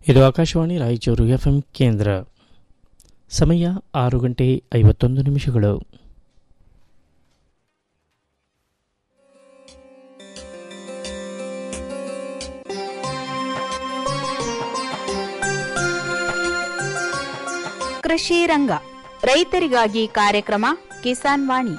ಇದು ಆಕಾಶವಾಣಿ ರಾಯಚೂರು ಎಫ್ಎಂ ಕೇಂದ್ರ ಸಮಯ ಆರು ಗಂಟೆ ಐವತ್ತೊಂದು ನಿಮಿಷಗಳು ಕೃಷಿ ರಂಗ ರೈತರಿಗಾಗಿ ಕಾರ್ಯಕ್ರಮ ಕಿಸಾನ್ ವಾಣಿ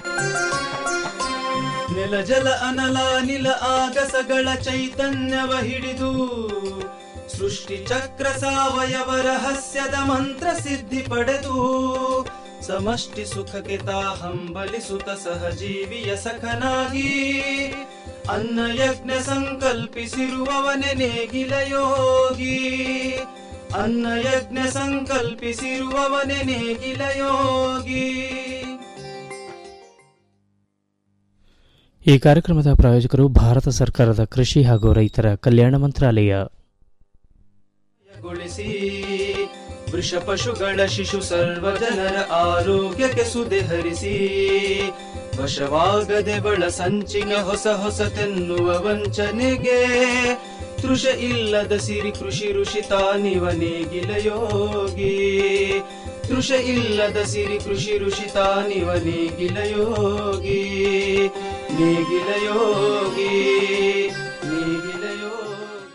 ನೆಲ ಜಲ ಅನಲ ನಿಲ ಆಗಸಗಳ ಚೈತನ್ಯವ ಹಿಡಿದು ಸೃಷ್ಟಿ ಚಕ್ರ ಸಾವಯವ ರಹಸ್ಯದ ಮಂತ್ರ ಸಿದ್ಧಿ ಪಡೆದು ಸಮಷ್ಟಿ ಸುಖಕ್ಕೆ ತಾ ಹಂಬಲಿಸುತ್ತ ಸಹಜೀವಿಯ ಸಖನಾಗಿ ಅನ್ನ ಯಜ್ಞ ಸಂಕಲ್ಪಿಸಿರುವವನೆ ನೇಗಿಲ ಯೋಗಿ ಅನ್ನ ಯಜ್ಞ ಸಂಕಲ್ಪಿಸಿರುವವನೆ ನೇಗಿಲ ಯೋಗಿ ಈ ಕಾರ್ಯಕ್ರಮದ ಪ್ರಾಯೋಜಕರು ಭಾರತ ಸರ್ಕಾರದ ಕೃಷಿ ಹಾಗೂ ರೈತರ ಕಲ್ಯಾಣ ಮಂತ್ರಾಲಯ ಗೊಳಿಸಿ ವೃಷ ಪಶುಗಳ ಶಿಶು ಸರ್ವ ಜನರ ಆರೋಗ್ಯಕ್ಕೆ ಸುದೆ ಹರಿಸಿ ವಶವಾಗದೆ ಬಳ ಸಂಚಿನ ಹೊಸ ಹೊಸತೆನ್ನುವ ವಂಚನೆಗೆ ತೃಷ ಇಲ್ಲದ ಸಿರಿ ಕೃಷಿ ಋಷಿ ತಾನಿವ ನೇಗಿಲ ಯೋಗಿ ತೃಷ ಇಲ್ಲದ ಸಿರಿ ಕೃಷಿ ಋಷಿ ತಾನಿವ ನೇಗಿಲ ಯೋಗಿ ನೇಗಿಲ ಯೋಗಿ ನೇಗಿಲ ಯೋಗಿ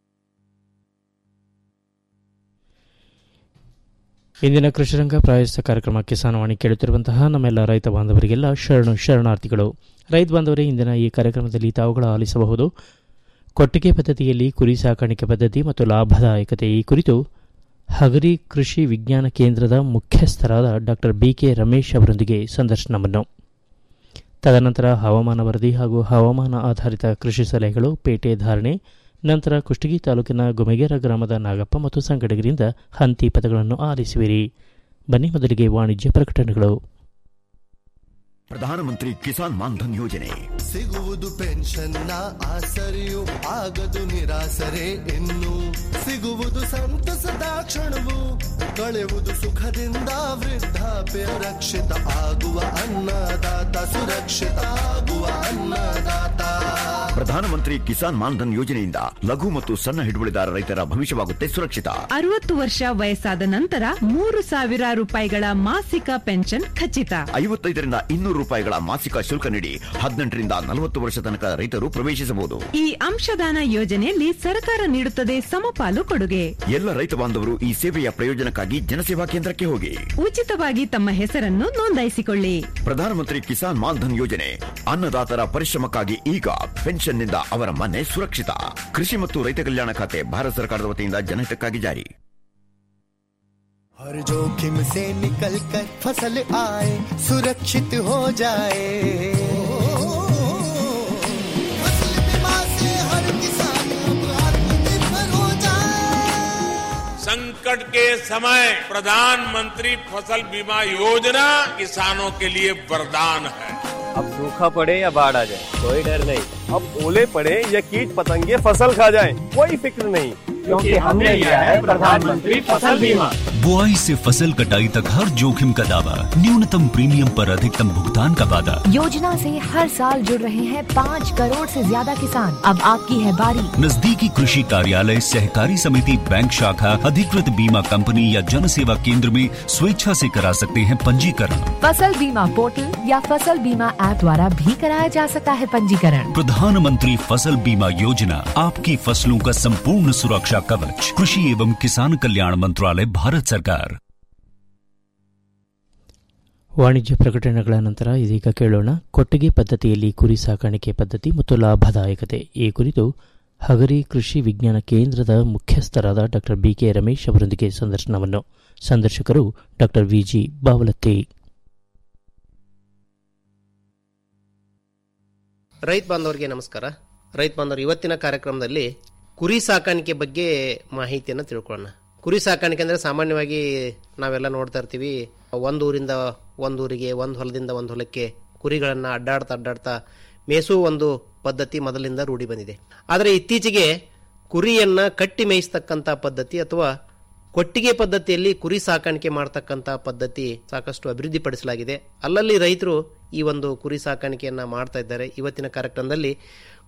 ಇಂದಿನ ಕೃಷಿರಂಗ ಪ್ರಾಯೋಜಿತ ಕಾರ್ಯಕ್ರಮ ಕಿಸಾನವಾಣಿ ಕೇಳುತ್ತಿರುವಂತಹ ನಮ್ಮೆಲ್ಲ ರೈತ ಬಾಂಧವರಿಗೆಲ್ಲ ಶರಣು ಶರಣಾರ್ಥಿಗಳು ರೈತ ಬಾಂಧವರೇ ಇಂದಿನ ಈ ಕಾರ್ಯಕ್ರಮದಲ್ಲಿ ತಾವುಗಳು ಆಲಿಸಬಹುದು ಕೊಟ್ಟಿಗೆ ಪದ್ಧತಿಯಲ್ಲಿ ಕುರಿ ಸಾಕಾಣಿಕೆ ಪದ್ಧತಿ ಮತ್ತು ಲಾಭದಾಯಕತೆ ಈ ಕುರಿತು ಹಗರಿ ಕೃಷಿ ವಿಜ್ಞಾನ ಕೇಂದ್ರದ ಮುಖ್ಯಸ್ಥರಾದ ಡಾಕ್ಟರ್ ಬಿಕೆ ರಮೇಶ್ ಅವರೊಂದಿಗೆ ಸಂದರ್ಶನವನ್ನು ತದನಂತರ ಹವಾಮಾನ ವರದಿ ಹಾಗೂ ಹವಾಮಾನ ಆಧಾರಿತ ಕೃಷಿ ಸಲಹೆಗಳು ಪೇಟೆ ಧಾರಣೆ ನಂತರ ಕುಷ್ಟಗಿ ತಾಲೂಕಿನ ಗುಮೆಗೇರ ಗ್ರಾಮದ ನಾಗಪ್ಪ ಮತ್ತು ಸಂಗಡಿಗರಿಂದ ಹಂತಿ ಪದಗಳನ್ನು ಆಲಿಸುವಿರಿ ಬನ್ನಿ ಮೊದಲಿಗೆ ವಾಣಿಜ್ಯ ಪ್ರಕಟಣೆಗಳು ಪ್ರಧಾನಮಂತ್ರಿ ಕಿಸಾನ್ ಮಾನ್ಧನ್ ಯೋಜನೆ ಸಿಗುವುದು ಪೆನ್ಷನ್ನ ಆಸರೆಯು ಆಗದು ನಿರಾಸರೆ ಇನ್ನು ಸಿಗುವುದು ಸಂತಸದ ಕ್ಷಣವು ಕಳೆಯುವುದು ಸುಖದಿಂದ ವೃದ್ಧಾಪ್ಯ ರಕ್ಷಿತ ಆಗುವ ಅನ್ನದಾತ ಸುರಕ್ಷಿತ ಆಗುವ ಅನ್ನದಾತ ಪ್ರಧಾನಮಂತ್ರಿ ಕಿಸಾನ್ ಮಾನ್ಧನ್ ಯೋಜನೆಯಿಂದ ಲಘು ಮತ್ತು ಸಣ್ಣ ಹಿಡುವಳಿದಾರ ರೈತರ ಭವಿಷ್ಯವಾಗುತ್ತೆ ಸುರಕ್ಷಿತ ಅರವತ್ತು ವರ್ಷ ವಯಸ್ಸಾದ ನಂತರ ಮೂರು ಸಾವಿರ ರೂಪಾಯಿಗಳ ಮಾಸಿಕ ಪೆನ್ಷನ್ ಖಚಿತ ಐವತ್ತೈದರಿಂದ ಇನ್ನೂರು ರೂಪಾಯಿಗಳ ಮಾಸಿಕ ಶುಲ್ಕ ನೀಡಿ ಹದಿನೆಂಟರಿಂದ ನಲವತ್ತು ವರ್ಷ ತನಕ ರೈತರು ಪ್ರವೇಶಿಸಬಹುದು ಈ ಅಂಶದಾನ ಯೋಜನೆಯಲ್ಲಿ ಸರ್ಕಾರ ನೀಡುತ್ತದೆ ಸಮಪಾಲು ಕೊಡುಗೆ ಎಲ್ಲ ರೈತ ಬಾಂಧವರು ಈ ಸೇವೆಯ ಪ್ರಯೋಜನಕ್ಕಾಗಿ ಜನಸೇವಾ ಕೇಂದ್ರಕ್ಕೆ ಹೋಗಿ ಉಚಿತವಾಗಿ ತಮ್ಮ ಹೆಸರನ್ನು ನೋಂದಾಯಿಸಿಕೊಳ್ಳಿ ಪ್ರಧಾನಮಂತ್ರಿ ಕಿಸಾನ್ ಮಾನ್ಧನ್ ಯೋಜನೆ ಅನ್ನದಾತರ ಪರಿಶ್ರಮಕ್ಕಾಗಿ ಈಗ ಪೆನ್ಷನ್ನಿಂದ ಅವರ ಮನೆ ಸುರಕ್ಷಿತ ಕೃಷಿ ಮತ್ತು ರೈತ ಕಲ್ಯಾಣ ಖಾತೆ ಭಾರತ ಸರ್ಕಾರದ ವತಿಯಿಂದ ಜನಹಿತಕ್ಕಾಗಿ ಜಾರಿ हर जोखिम से निकल कर फसल आए सुरक्षित हो जाए फसल बीमा से हर किसान अब आत्मनिर्भर हो जाए संकट के समय प्रधानमंत्री फसल बीमा योजना किसानों के लिए वरदान है अब सूखा पड़े या बाढ़ आ जाए कोई डर नहीं अब ओले पड़े या कीट पतंगे फसल खा जाए कोई फिक्र नहीं क्योंकि हमने लिया है प्रधानमंत्री फसल बीमा बुआई से फसल कटाई तक हर जोखिम का दावा न्यूनतम प्रीमियम पर अधिकतम भुगतान का वादा योजना से हर साल जुड़ रहे हैं पाँच करोड़ से ज्यादा किसान अब आपकी है बारी नजदीकी कृषि कार्यालय सहकारी समिति बैंक शाखा अधिकृत बीमा कंपनी या जन सेवा केंद्र में स्वेच्छा से करा सकते हैं पंजीकरण फसल बीमा पोर्टल या फसल बीमा ऐप द्वारा भी कराया जा सकता है पंजीकरण प्रधानमंत्री फसल बीमा योजना आपकी फसलों का संपूर्ण सुरक्षा कवच कृषि एवं किसान कल्याण मंत्रालय भारत सरकार ವಾಣಿಜ್ಯ ಪ್ರಕಟಣೆಗಳ ನಂತರ ಇದೀಗ ಕೇಳೋಣ ಕೊಟ್ಟಿಗೆ ಪದ್ಧತಿಯಲ್ಲಿ ಕುರಿ ಸಾಕಾಣಿಕೆ ಪದ್ಧತಿ ಮತ್ತು ಲಾಭದಾಯಕತೆ ಈ ಕುರಿತು ಹಗರಿ ಕೃಷಿ ವಿಜ್ಞಾನ ಕೇಂದ್ರದ ಮುಖ್ಯಸ್ಥರಾದ ಡಾಕ್ಟರ್ ಬಿಕೆ ರಮೇಶ್ ಅವರೊಂದಿಗೆ ಸಂದರ್ಶನವನ್ನು ಸಂದರ್ಶಕರು ಡಾಕ್ಟರ್ ವಿಜಿ ಬಾವಲತ್ತಿ ರೈತ ಬಾಂಧವರಿಗೆ ನಮಸ್ಕಾರ ರೈತ ಬಾಂಧವರು ಇವತ್ತಿನ ಕಾರ್ಯಕ್ರಮದಲ್ಲಿ ಕುರಿ ಸಾಕಾಣಿಕೆ ಬಗ್ಗೆ ಮಾಹಿತಿಯನ್ನು ತಿಳ್ಕೊಳ್ಳೋಣ ಕುರಿ ಸಾಕಾಣಿಕೆ ಅಂದರೆ ಸಾಮಾನ್ಯವಾಗಿ ನಾವೆಲ್ಲ ನೋಡ್ತಾ ಇರ್ತೀವಿ ಒಂದು ಊರಿಂದ ಒಂದು ಊರಿಗೆ ಒಂದು ಹೊಲದಿಂದ ಒಂದು ಹೊಲಕ್ಕೆ ಕುರಿಗಳನ್ನು ಅಡ್ಡಾಡ್ತಾ ಅಡ್ಡಾಡ್ತಾ ಮೇಯಿಸುವ ಒಂದು ಪದ್ಧತಿ ಮೊದಲಿಂದ ರೂಢಿ ಬಂದಿದೆ ಆದರೆ ಇತ್ತೀಚೆಗೆ ಕುರಿಯನ್ನು ಕಟ್ಟಿ ಮೇಯಿಸ್ತಕ್ಕಂಥ ಪದ್ಧತಿ ಅಥವಾ ಕೊಟ್ಟಿಗೆ ಪದ್ಧತಿಯಲ್ಲಿ ಕುರಿ ಸಾಕಾಣಿಕೆ ಮಾಡ್ತಕ್ಕಂಥ ಪದ್ಧತಿ ಸಾಕಷ್ಟು ಅಭಿವೃದ್ಧಿಪಡಿಸಲಾಗಿದೆ ಅಲ್ಲಲ್ಲಿ ರೈತರು ಈ ಒಂದು ಕುರಿ ಸಾಕಾಣಿಕೆಯನ್ನು ಮಾಡ್ತಾ ಇದ್ದಾರೆ ಇವತ್ತಿನ ಕಾರ್ಯಕ್ರಮದಲ್ಲಿ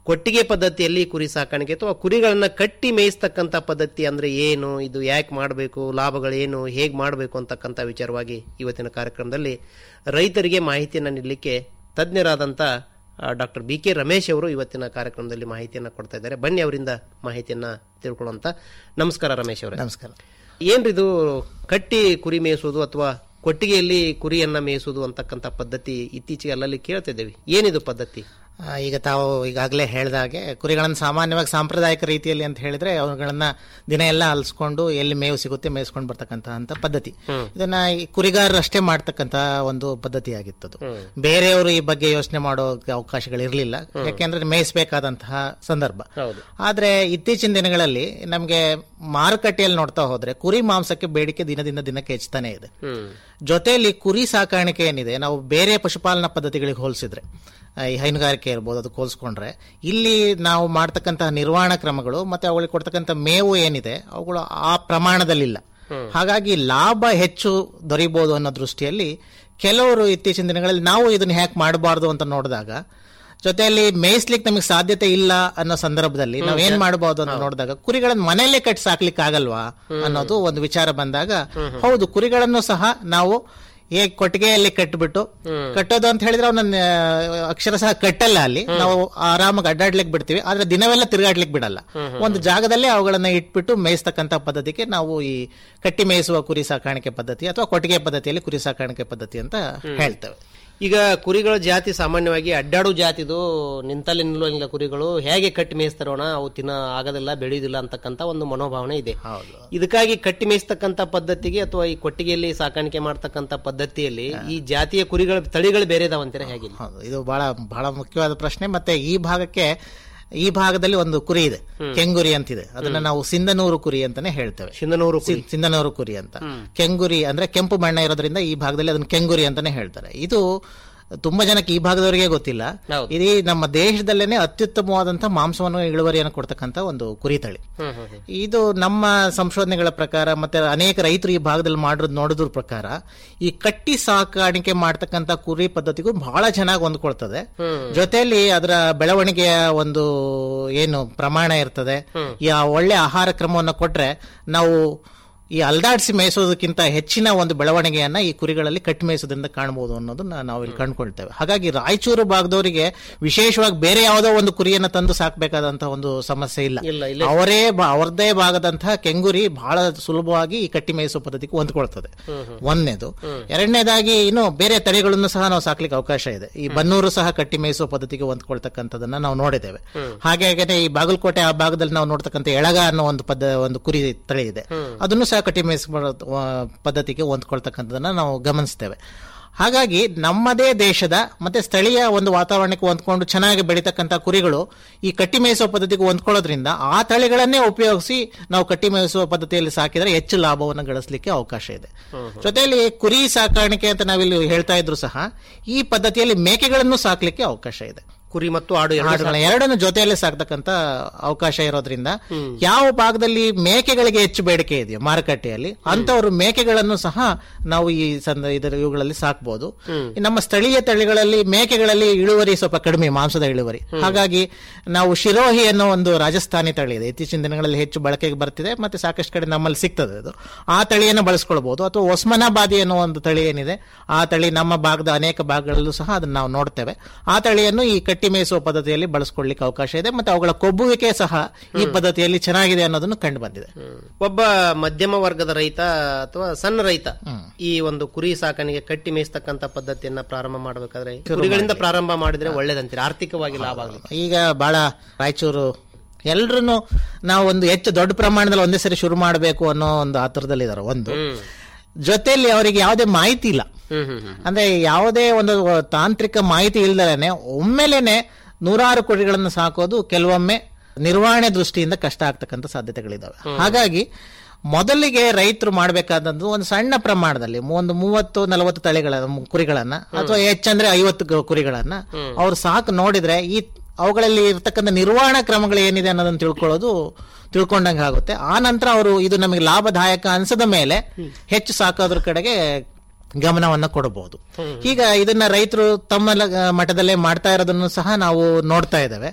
ಕೊಟ್ಟಿಗೆ ಪದ್ಧತಿಯಲ್ಲಿ ಕುರಿ ಸಾಕಾಣಿಕೆ ಅಥವಾ ಕುರಿಗಳನ್ನ ಕಟ್ಟಿ ಮೇಯಿಸ್ತಕ್ಕಂಥ ಪದ್ಧತಿ ಅಂದ್ರೆ ಏನು ಇದು ಯಾಕೆ ಮಾಡಬೇಕು ಲಾಭಗಳೇನು ಹೇಗೆ ಮಾಡಬೇಕು ಅಂತಕ್ಕಂಥ ವಿಚಾರವಾಗಿ ಇವತ್ತಿನ ಕಾರ್ಯಕ್ರಮದಲ್ಲಿ ರೈತರಿಗೆ ಮಾಹಿತಿಯನ್ನು ನೀಡಲಿಕ್ಕೆ ತಜ್ಞರಾದಂಥ ಡಾಕ್ಟರ್ ಬಿ ಕೆ ರಮೇಶ್ ಅವರು ಇವತ್ತಿನ ಕಾರ್ಯಕ್ರಮದಲ್ಲಿ ಮಾಹಿತಿಯನ್ನು ಕೊಡ್ತಾ ಇದ್ದಾರೆ ಬನ್ನಿ ಅವರಿಂದ ಮಾಹಿತಿಯನ್ನ ತಿಳ್ಕೊಳ್ಳುವಂತ ನಮಸ್ಕಾರ ರಮೇಶ್ ಅವರೇ ನಮಸ್ಕಾರ ಏನ್ರಿದು ಕಟ್ಟಿ ಕುರಿ ಮೇಯಿಸೋದು ಅಥವಾ ಕೊಟ್ಟಿಗೆಯಲ್ಲಿ ಕುರಿಯನ್ನ ಮೇಯಿಸೋದು ಅಂತಕ್ಕಂಥ ಪದ್ಧತಿ ಇತ್ತೀಚೆಗೆ ಅಲ್ಲಲ್ಲಿ ಕೇಳ್ತಿದ್ದೇವೆ ಏನಿದು ಪದ್ಧತಿ ಆ, ಈಗ ತಾವು ಈಗಾಗಲೇ ಹೇಳಿದಾಗೆ ಕುರಿಗಳನ್ನು ಸಾಮಾನ್ಯವಾಗಿ ಸಾಂಪ್ರದಾಯಿಕ ರೀತಿಯಲ್ಲಿ ಅಂತ ಹೇಳಿದ್ರೆ ಅವುಗಳನ್ನ ದಿನ ಎಲ್ಲ ಅಲ್ಸ್ಕೊಂಡು ಎಲ್ಲಿ ಮೇವು ಸಿಗುತ್ತೆ ಮೇಯಿಸ್ಕೊಂಡು ಬರ್ತಕ್ಕಂಥ ಪದ್ಧತಿ ಇದನ್ನ ಈ ಕುರಿಗಾರರಷ್ಟೇ ಮಾಡ್ತಕ್ಕಂತ ಒಂದು ಪದ್ಧತಿ ಆಗಿತ್ತದು ಬೇರೆಯವರು ಈ ಬಗ್ಗೆ ಯೋಚನೆ ಮಾಡೋ ಅವಕಾಶಗಳು ಇರಲಿಲ್ಲ ಯಾಕೆಂದ್ರೆ ಮೇಯಿಸಬೇಕಾದಂತಹ ಸಂದರ್ಭ ಆದ್ರೆ ಇತ್ತೀಚಿನ ದಿನಗಳಲ್ಲಿ ನಮಗೆ ಮಾರುಕಟ್ಟೆಯಲ್ಲಿ ನೋಡ್ತಾ ಹೋದ್ರೆ ಕುರಿ ಮಾಂಸಕ್ಕೆ ಬೇಡಿಕೆ ದಿನದಿಂದ ದಿನಕ್ಕೆ ಹೆಚ್ಚುತ್ತಾನೆ ಇದೆ ಜೊತೆಯಲ್ಲಿ ಕುರಿ ಸಾಕಾಣಿಕೆ ಏನಿದೆ ನಾವು ಬೇರೆ ಪಶುಪಾಲನಾ ಪದ್ಧತಿಗಳಿಗೆ ಹೋಲಿಸಿದ್ರೆ ಆ, ಈ ಹೈನುಗಾರಿಕೆ ಇರ್ಬೋದು ಅದಕ್ಕೆ ಹೋಲಿಸ್ಕೊಂಡ್ರೆ ಇಲ್ಲಿ ನಾವು ಮಾಡ್ತಕ್ಕಂತಹ ನಿರ್ವಹಣಾ ಕ್ರಮಗಳು ಮತ್ತೆ ಅವುಗಳಿಗೆ ಕೊಡ್ತಕ್ಕಂಥ ಮೇವು ಏನಿದೆ ಅವುಗಳು ಆ ಪ್ರಮಾಣದಲ್ಲಿಲ್ಲ ಹಾಗಾಗಿ ಲಾಭ ಹೆಚ್ಚು ದೊರೀಬಹುದು ಅನ್ನೋ ದೃಷ್ಟಿಯಲ್ಲಿ ಕೆಲವರು ಇತ್ತೀಚಿನ ದಿನಗಳಲ್ಲಿ ನಾವು ಇದನ್ನ ಹ್ಯಾಕ್ ಮಾಡಬಾರ್ದು ಅಂತ ನೋಡಿದಾಗ ಜೊತೆಯಲ್ಲಿ ಮೇಯಿಸ್ಲಿಕ್ಕೆ ನಮಗೆ ಸಾಧ್ಯತೆ ಇಲ್ಲ ಅನ್ನೋ ಸಂದರ್ಭದಲ್ಲಿ ನಾವ್ ಏನ್ ಮಾಡಬಹುದು ಅಂತ ನೋಡಿದಾಗ ಕುರಿಗಳನ್ನ ಮನೆಯಲ್ಲೇ ಕಟ್ಟಿ ಸಾಕ್ಲಿಕ್ಕೆ ಆಗಲ್ವಾ ಅನ್ನೋದು ಒಂದು ವಿಚಾರ ಬಂದಾಗ ಹೌದು ಕುರಿಗಳನ್ನು ಸಹ ನಾವು ಹೇಗೆ ಕೊಟ್ಟಿಗೆಯಲ್ಲಿ ಕಟ್ಬಿಟ್ಟು ಕಟ್ಟೋದು ಅಂತ ಹೇಳಿದ್ರೆ ಅವನ್ನ ಅಕ್ಷರಶಃ ಕಟ್ಟಲ್ಲ ಅಲ್ಲಿ ನಾವು ಆರಾಮಾಗಿ ಅಡ್ಡಾಡ್ಲಿಕ್ಕೆ ಬಿಡ್ತೀವಿ ಆದ್ರೆ ದಿನವೆಲ್ಲ ತಿರುಗಾಡ್ಲಿಕ್ಕೆ ಬಿಡಲ್ಲ ಒಂದು ಜಾಗದಲ್ಲೇ ಅವುಗಳನ್ನ ಇಟ್ಬಿಟ್ಟು ಮೇಯಿಸ್ತಕ್ಕಂಥ ಪದ್ಧತಿಗೆ ನಾವು ಈ ಕಟ್ಟಿ ಮೇಯಿಸುವ ಕುರಿ ಸಾಕಾಣಿಕೆ ಪದ್ಧತಿ ಅಥವಾ ಕೊಟ್ಟಿಗೆ ಪದ್ಧತಿಯಲ್ಲಿ ಕುರಿ ಸಾಕಾಣಿಕೆ ಪದ್ಧತಿ ಅಂತ ಹೇಳ್ತೇವೆ ಈಗ ಕುರಿಗಳ ಜಾತಿ ಸಾಮಾನ್ಯವಾಗಿ ಅಡ್ಡಾಡು ಜಾತಿದು ನಿಂತಲ್ಲಿ ನಿಲ್ಲುವಂಗಿಲ್ಲ ಕುರಿಗಳು ಹೇಗೆ ಕಟ್ಟಿ ಮೇಯಿಸ್ತಾರೋಣ ಅವು ತಿನ್ನ ಆಗೋದಿಲ್ಲ ಬೆಳೆಯುವುದಿಲ್ಲ ಅಂತಕ್ಕಂಥ ಒಂದು ಮನೋಭಾವನೆ ಇದೆ ಇದಕ್ಕಾಗಿ ಕಟ್ಟಿ ಮೇಯಿಸ್ತಕ್ಕಂಥ ಪದ್ಧತಿಗೆ ಅಥವಾ ಈ ಕೊಟ್ಟಿಗೆಯಲ್ಲಿ ಸಾಕಾಣಿಕೆ ಮಾಡ್ತಕ್ಕಂಥ ಪದ್ಧತಿಯಲ್ಲಿ ಈ ಜಾತಿಯ ಕುರಿಗಳ ತಳಿಗಳು ಬೇರೆ ಇದಾವಂತೀರ ಹೇಗೆ ಹೌದು ಇದು ಬಹಳ ಬಹಳ ಮುಖ್ಯವಾದ ಪ್ರಶ್ನೆ ಮತ್ತೆ ಈ ಭಾಗಕ್ಕೆ ಈ ಭಾಗದಲ್ಲಿ ಒಂದು ಕುರಿ ಇದೆ ಕೆಂಗುರಿ ಅಂತಿದೆ ಅದನ್ನ ನಾವು ಸಿಂಧನೂರು ಕುರಿ ಅಂತಾನೆ ಹೇಳ್ತೇವೆ ಸಿಂಧನೂರು ಸಿ- ಸಿಂಧನೂರು ಕುರಿ ಅಂತ ಕೆಂಗುರಿ ಅಂದ್ರೆ ಕೆಂಪು ಬಣ್ಣ ಇರೋದ್ರಿಂದ ಈ ಭಾಗದಲ್ಲಿ ಅದನ್ನ ಕೆಂಗುರಿ ಅಂತಾನೆ ಹೇಳ್ತಾರೆ ಇದು ತುಂಬಾ ಜನಕ್ಕೆ ಈ ಭಾಗದವರಿಗೆ ಗೊತ್ತಿಲ್ಲ ಇದು ನಮ್ಮ ದೇಶದಲ್ಲೇನೆ ಅತ್ಯುತ್ತಮವಾದಂತಹ ಮಾಂಸವನ್ನು ಇಳುವರಿಯನ್ನು ಕೊಡ್ತಕ್ಕಂತ ಒಂದು ಕುರಿ ತಳಿ ಇದು ನಮ್ಮ ಸಂಶೋಧನೆಗಳ ಪ್ರಕಾರ ಮತ್ತೆ ಅನೇಕ ರೈತರು ಈ ಭಾಗದಲ್ಲಿ ಮಾಡೋದು ನೋಡಿದ್ರ ಪ್ರಕಾರ ಈ ಕಟ್ಟಿ ಸಾಕಾಣಿಕೆ ಮಾಡ್ತಕ್ಕಂತ ಕುರಿ ಪದ್ಧತಿಗೂ ಬಹಳ ಚೆನ್ನಾಗಿ ಹೊಂದ್ಕೊಳ್ತದೆ ಜೊತೆಯಲ್ಲಿ ಅದರ ಬೆಳವಣಿಗೆಯ ಒಂದು ಏನು ಪ್ರಮಾಣ ಇರ್ತದೆ ಈ ಆ ಒಳ್ಳೆ ಆಹಾರ ಕ್ರಮವನ್ನು ಕೊಟ್ರೆ ನಾವು ಈ ಅಲ್ದಾಡ್ಸಿ ಮೇಯಿಸೋದಕ್ಕಿಂತ ಹೆಚ್ಚಿನ ಒಂದು ಬೆಳವಣಿಗೆಯನ್ನ ಈ ಕುರಿಗಳಲ್ಲಿ ಕಟ್ಟಿ ಮೇಯಿಸೋದ್ರಿಂದ ಕಾಣಬಹುದು ಅನ್ನೋದನ್ನ ನಾವು ಇಲ್ಲಿ ಕಂಡುಕೊಳ್ತೇವೆ ಹಾಗಾಗಿ ರಾಯಚೂರು ಭಾಗದವರಿಗೆ ವಿಶೇಷವಾಗಿ ಬೇರೆ ಯಾವುದೋ ಒಂದು ಕುರಿಯನ್ನ ತಂದು ಸಾಕಬೇಕಾದಂತಹ ಒಂದು ಸಮಸ್ಯೆ ಇಲ್ಲ ಅವರೇ ಬ- ಅವರದೇ ಭಾಗದಂತಹ ಕೆಂಗುರಿ ಬಹಳ ಸುಲಭವಾಗಿ ಈ ಕಟ್ಟಿ ಮೇಯಿಸುವ ಪದ್ಧತಿಗೆ ಹೊಂದ್ಕೊಳ್ತದೆ ಒಂದನೇದು ಎರಡನೇದಾಗಿ ಇನ್ನು ಬೇರೆ ತಳಿಗಳನ್ನು ಸಹ ನಾವು ಸಾಕ್ಲಿಕ್ಕೆ ಅವಕಾಶ ಇದೆ ಈ ಬನ್ನೂರು ಸಹ ಕಟ್ಟಿ ಮೇಯಿಸುವ ಪದ್ಧತಿಗೆ ಹೊಂದ್ಕೊಳ್ತಕ್ಕಂಥದನ್ನ ನಾವು ನೋಡಿದ್ದೇವೆ ಹಾಗೆ ಹಾಗೇನೆ ಈ ಬಾಗಲಕೋಟೆ ಆ ಭಾಗದಲ್ಲಿ ನಾವು ನೋಡ್ತಕ್ಕಂಥ ಎಳಗ ಅನ್ನೋ ಒಂದು ಪದ್ಧ ಒಂದು ಕುರಿ ತಳಿ ಇದೆ ಅದನ್ನು ಸಹ ಕಟ್ಟಿ ಮೇಯಿಸುವ ಆ, ಪದ್ಧತಿಗೆ ಹೊಂದ್ಕೊಳ್ತಕ್ಕಂಥದನ್ನ ನಾವು ಗಮನಿಸ್ತೇವೆ ಹಾಗಾಗಿ ನಮ್ಮದೇ ದೇಶದ ಮತ್ತೆ ಸ್ಥಳೀಯ ಒಂದು ವಾತಾವರಣಕ್ಕೆ ಹೊಂದ್ಕೊಂಡು ಚೆನ್ನಾಗಿ ಬೆಳೀತಕ್ಕಂಥ ಕುರಿಗಳು ಈ ಕಟ್ಟಿ ಮೇಯಿಸುವ ಪದ್ಧತಿಗೆ ಹೊಂದ್ಕೊಳ್ಳೋದ್ರಿಂದ ಆ ತಳಿಗಳನ್ನೇ ಉಪಯೋಗಿಸಿ ನಾವು ಕಟ್ಟಿ ಮೇಯಿಸುವ ಪದ್ಧತಿಯಲ್ಲಿ ಸಾಕಿದರೆ ಹೆಚ್ಚು ಲಾಭವನ್ನು ಗಳಿಸಲಿಕ್ಕೆ ಅವಕಾಶ ಇದೆ ಜೊತೆಯಲ್ಲಿ ಕುರಿ ಸಾಕಾಣಿಕೆ ಅಂತ ನಾವಿಲ್ಲಿ ಹೇಳ್ತಾ ಇದ್ರು ಸಹ ಈ ಪದ್ಧತಿಯಲ್ಲಿ ಮೇಕೆಗಳನ್ನು ಸಾಕ್ಲಿಕ್ಕೆ ಅವಕಾಶ ಇದೆ ಕುರಿ ಮತ್ತು ಆಡು ಎರಡು ಆಡುಗಳ ಎರಡನ್ನು ಜೊತೆಯಲ್ಲಿ ಸಾಕ್ತಕ್ಕಂತ ಅವಕಾಶ ಇರೋದ್ರಿಂದ ಯಾವ ಭಾಗದಲ್ಲಿ ಮೇಕೆಗಳಿಗೆ ಹೆಚ್ಚು ಬೇಡಿಕೆ ಇದೆಯೋ ಮಾರುಕಟ್ಟೆಯಲ್ಲಿ ಅಂತವರು ಮೇಕೆಗಳನ್ನು ಸಹ ನಾವು ಈ ಸಂದ ಇದರ ಇವುಗಳಲ್ಲಿ ಸಾಕ್ಬೋದು ಈ ನಮ್ಮ ಸ್ಥಳೀಯ ತಳಿಗಳಲ್ಲಿ ಮೇಕೆಗಳಲ್ಲಿ ಇಳುವರಿ ಸ್ವಲ್ಪ ಕಡಿಮೆ ಮಾಂಸದ ಇಳುವರಿ ಹಾಗಾಗಿ ನಾವು ಶಿರೋಹಿ ಅನ್ನೋ ಒಂದು ರಾಜಸ್ಥಾನಿ ತಳಿ ಇದೆ ಇತ್ತೀಚಿನ ದಿನಗಳಲ್ಲಿ ಹೆಚ್ಚು ಬಳಕೆಗೆ ಬರ್ತಿದೆ ಮತ್ತೆ ಸಾಕಷ್ಟು ಕಡೆ ನಮ್ಮಲ್ಲಿ ಸಿಗ್ತದೆ ಅದು ಆ ತಳಿಯನ್ನು ಬಳಸ್ಕೊಳ್ಬಹುದು ಅಥವಾ ಒಸ್ಮನಾಬಾದಿ ಅನ್ನೋ ಒಂದು ತಳಿ ಏನಿದೆ ಆ ತಳಿ ನಮ್ಮ ಭಾಗದ ಅನೇಕ ಭಾಗಗಳಲ್ಲೂ ಸಹ ಅದನ್ನು ನಾವು ನೋಡ್ತೇವೆ ಆ ತಳಿಯನ್ನು ಈ ಕಟ್ಟಿ ಮೇಯಿಸುವ ಪದ್ಧತಿಯಲ್ಲಿ ಬಳಸ್ಕೊಳ್ಳಿಕ್ಕೆ ಅವಕಾಶ ಇದೆ ಮತ್ತೆ ಅವುಗಳ ಕೊಬ್ಬುವಿಕೆ ಸಹ ಈ ಪದ್ಧತಿಯಲ್ಲಿ ಚೆನ್ನಾಗಿದೆ ಅನ್ನೋದನ್ನು ಕಂಡು ಬಂದಿದೆ ಒಬ್ಬ ಮಧ್ಯಮ ವರ್ಗದ ರೈತ ಅಥವಾ ಸಣ್ಣ ರೈತ ಈ ಒಂದು ಕುರಿ ಸಾಕಾಣಿಕೆ ಕಟ್ಟಿ ಮೇಯಿಸ್ತಕ್ಕಂಥ ಪದ್ಧತಿಯನ್ನ ಪ್ರಾರಂಭ ಮಾಡಬೇಕಾದ್ರೆ ಕುರಿಗಳಿಂದ ಪ್ರಾರಂಭ ಮಾಡಿದ್ರೆ ಒಳ್ಳೇದಂತೀರಿ ಆರ್ಥಿಕವಾಗಿ ಲಾಭ ಆಗಲಿ ಈಗ ಬಹಳ ರಾಯಚೂರು ಎಲ್ರು ನಾವು ಒಂದು ಹೆಚ್ಚು ದೊಡ್ಡ ಪ್ರಮಾಣದಲ್ಲಿ ಒಂದೇ ಸರಿ ಶುರು ಮಾಡಬೇಕು ಅನ್ನೋ ಒಂದು ಆತುರದಲ್ಲಿ ಇದಾರೆ ಒಂದು ಜೊತೆಯಲ್ಲಿ ಅವರಿಗೆ ಯಾವುದೇ ಮಾಹಿತಿ ಇಲ್ಲ ಅಂದ್ರೆ ಯಾವುದೇ ಒಂದು ತಾಂತ್ರಿಕ ಮಾಹಿತಿ ಇಲ್ದಲೇನೆ ಒಮ್ಮೆಲೇನೆ ನೂರಾರು ಕುರಿಗಳನ್ನು ಸಾಕೋದು ಕೆಲವೊಮ್ಮೆ ನಿರ್ವಹಣೆ ದೃಷ್ಟಿಯಿಂದ ಕಷ್ಟ ಆಗ್ತಕ್ಕಂಥ ಸಾಧ್ಯತೆಗಳಿದಾವೆ ಹಾಗಾಗಿ ಮೊದಲಿಗೆ ರೈತರು ಮಾಡಬೇಕಾದದ್ದು ಒಂದು ಸಣ್ಣ ಪ್ರಮಾಣದಲ್ಲಿ ಒಂದು ಮೂವತ್ತು ನಲವತ್ತು ತಳಿಗಳ ಕುರಿಗಳನ್ನ ಅಥವಾ ಹೆಚ್ಚಂದ್ರೆ ಐವತ್ತು ಕು- ಕುರಿಗಳನ್ನ ಅವ್ರು ಸಾಕು ನೋಡಿದ್ರೆ ಈ ಅವುಗಳಲ್ಲಿ ಇರ್ತಕ್ಕಂಥ ನಿರ್ವಹಣಾ ಕ್ರಮಗಳು ಏನಿದೆ ಅನ್ನೋದನ್ನ ತಿಳ್ಕೊಳ್ಳೋದು ತಿಳ್ಕೊಂಡಂಗೆ ಆಗುತ್ತೆ ಆ ನಂತರ ಅವರು ಇದು ನಮಗೆ ಲಾಭದಾಯಕ ಅನ್ಸದ ಮೇಲೆ ಹೆಚ್ಚು ಸಾಕೋದ್ರ ಕಡೆಗೆ ಗಮನವನ್ನ ಕೊಡಬಹುದು ಈಗ ಇದನ್ನ ರೈತರು ತಮ್ಮ ಲ- ಮಟ್ಟದಲ್ಲೇ ಮಾಡ್ತಾ ಇರೋದನ್ನು ಸಹ ನಾವು ನೋಡ್ತಾ ಇದ್ದೇವೆ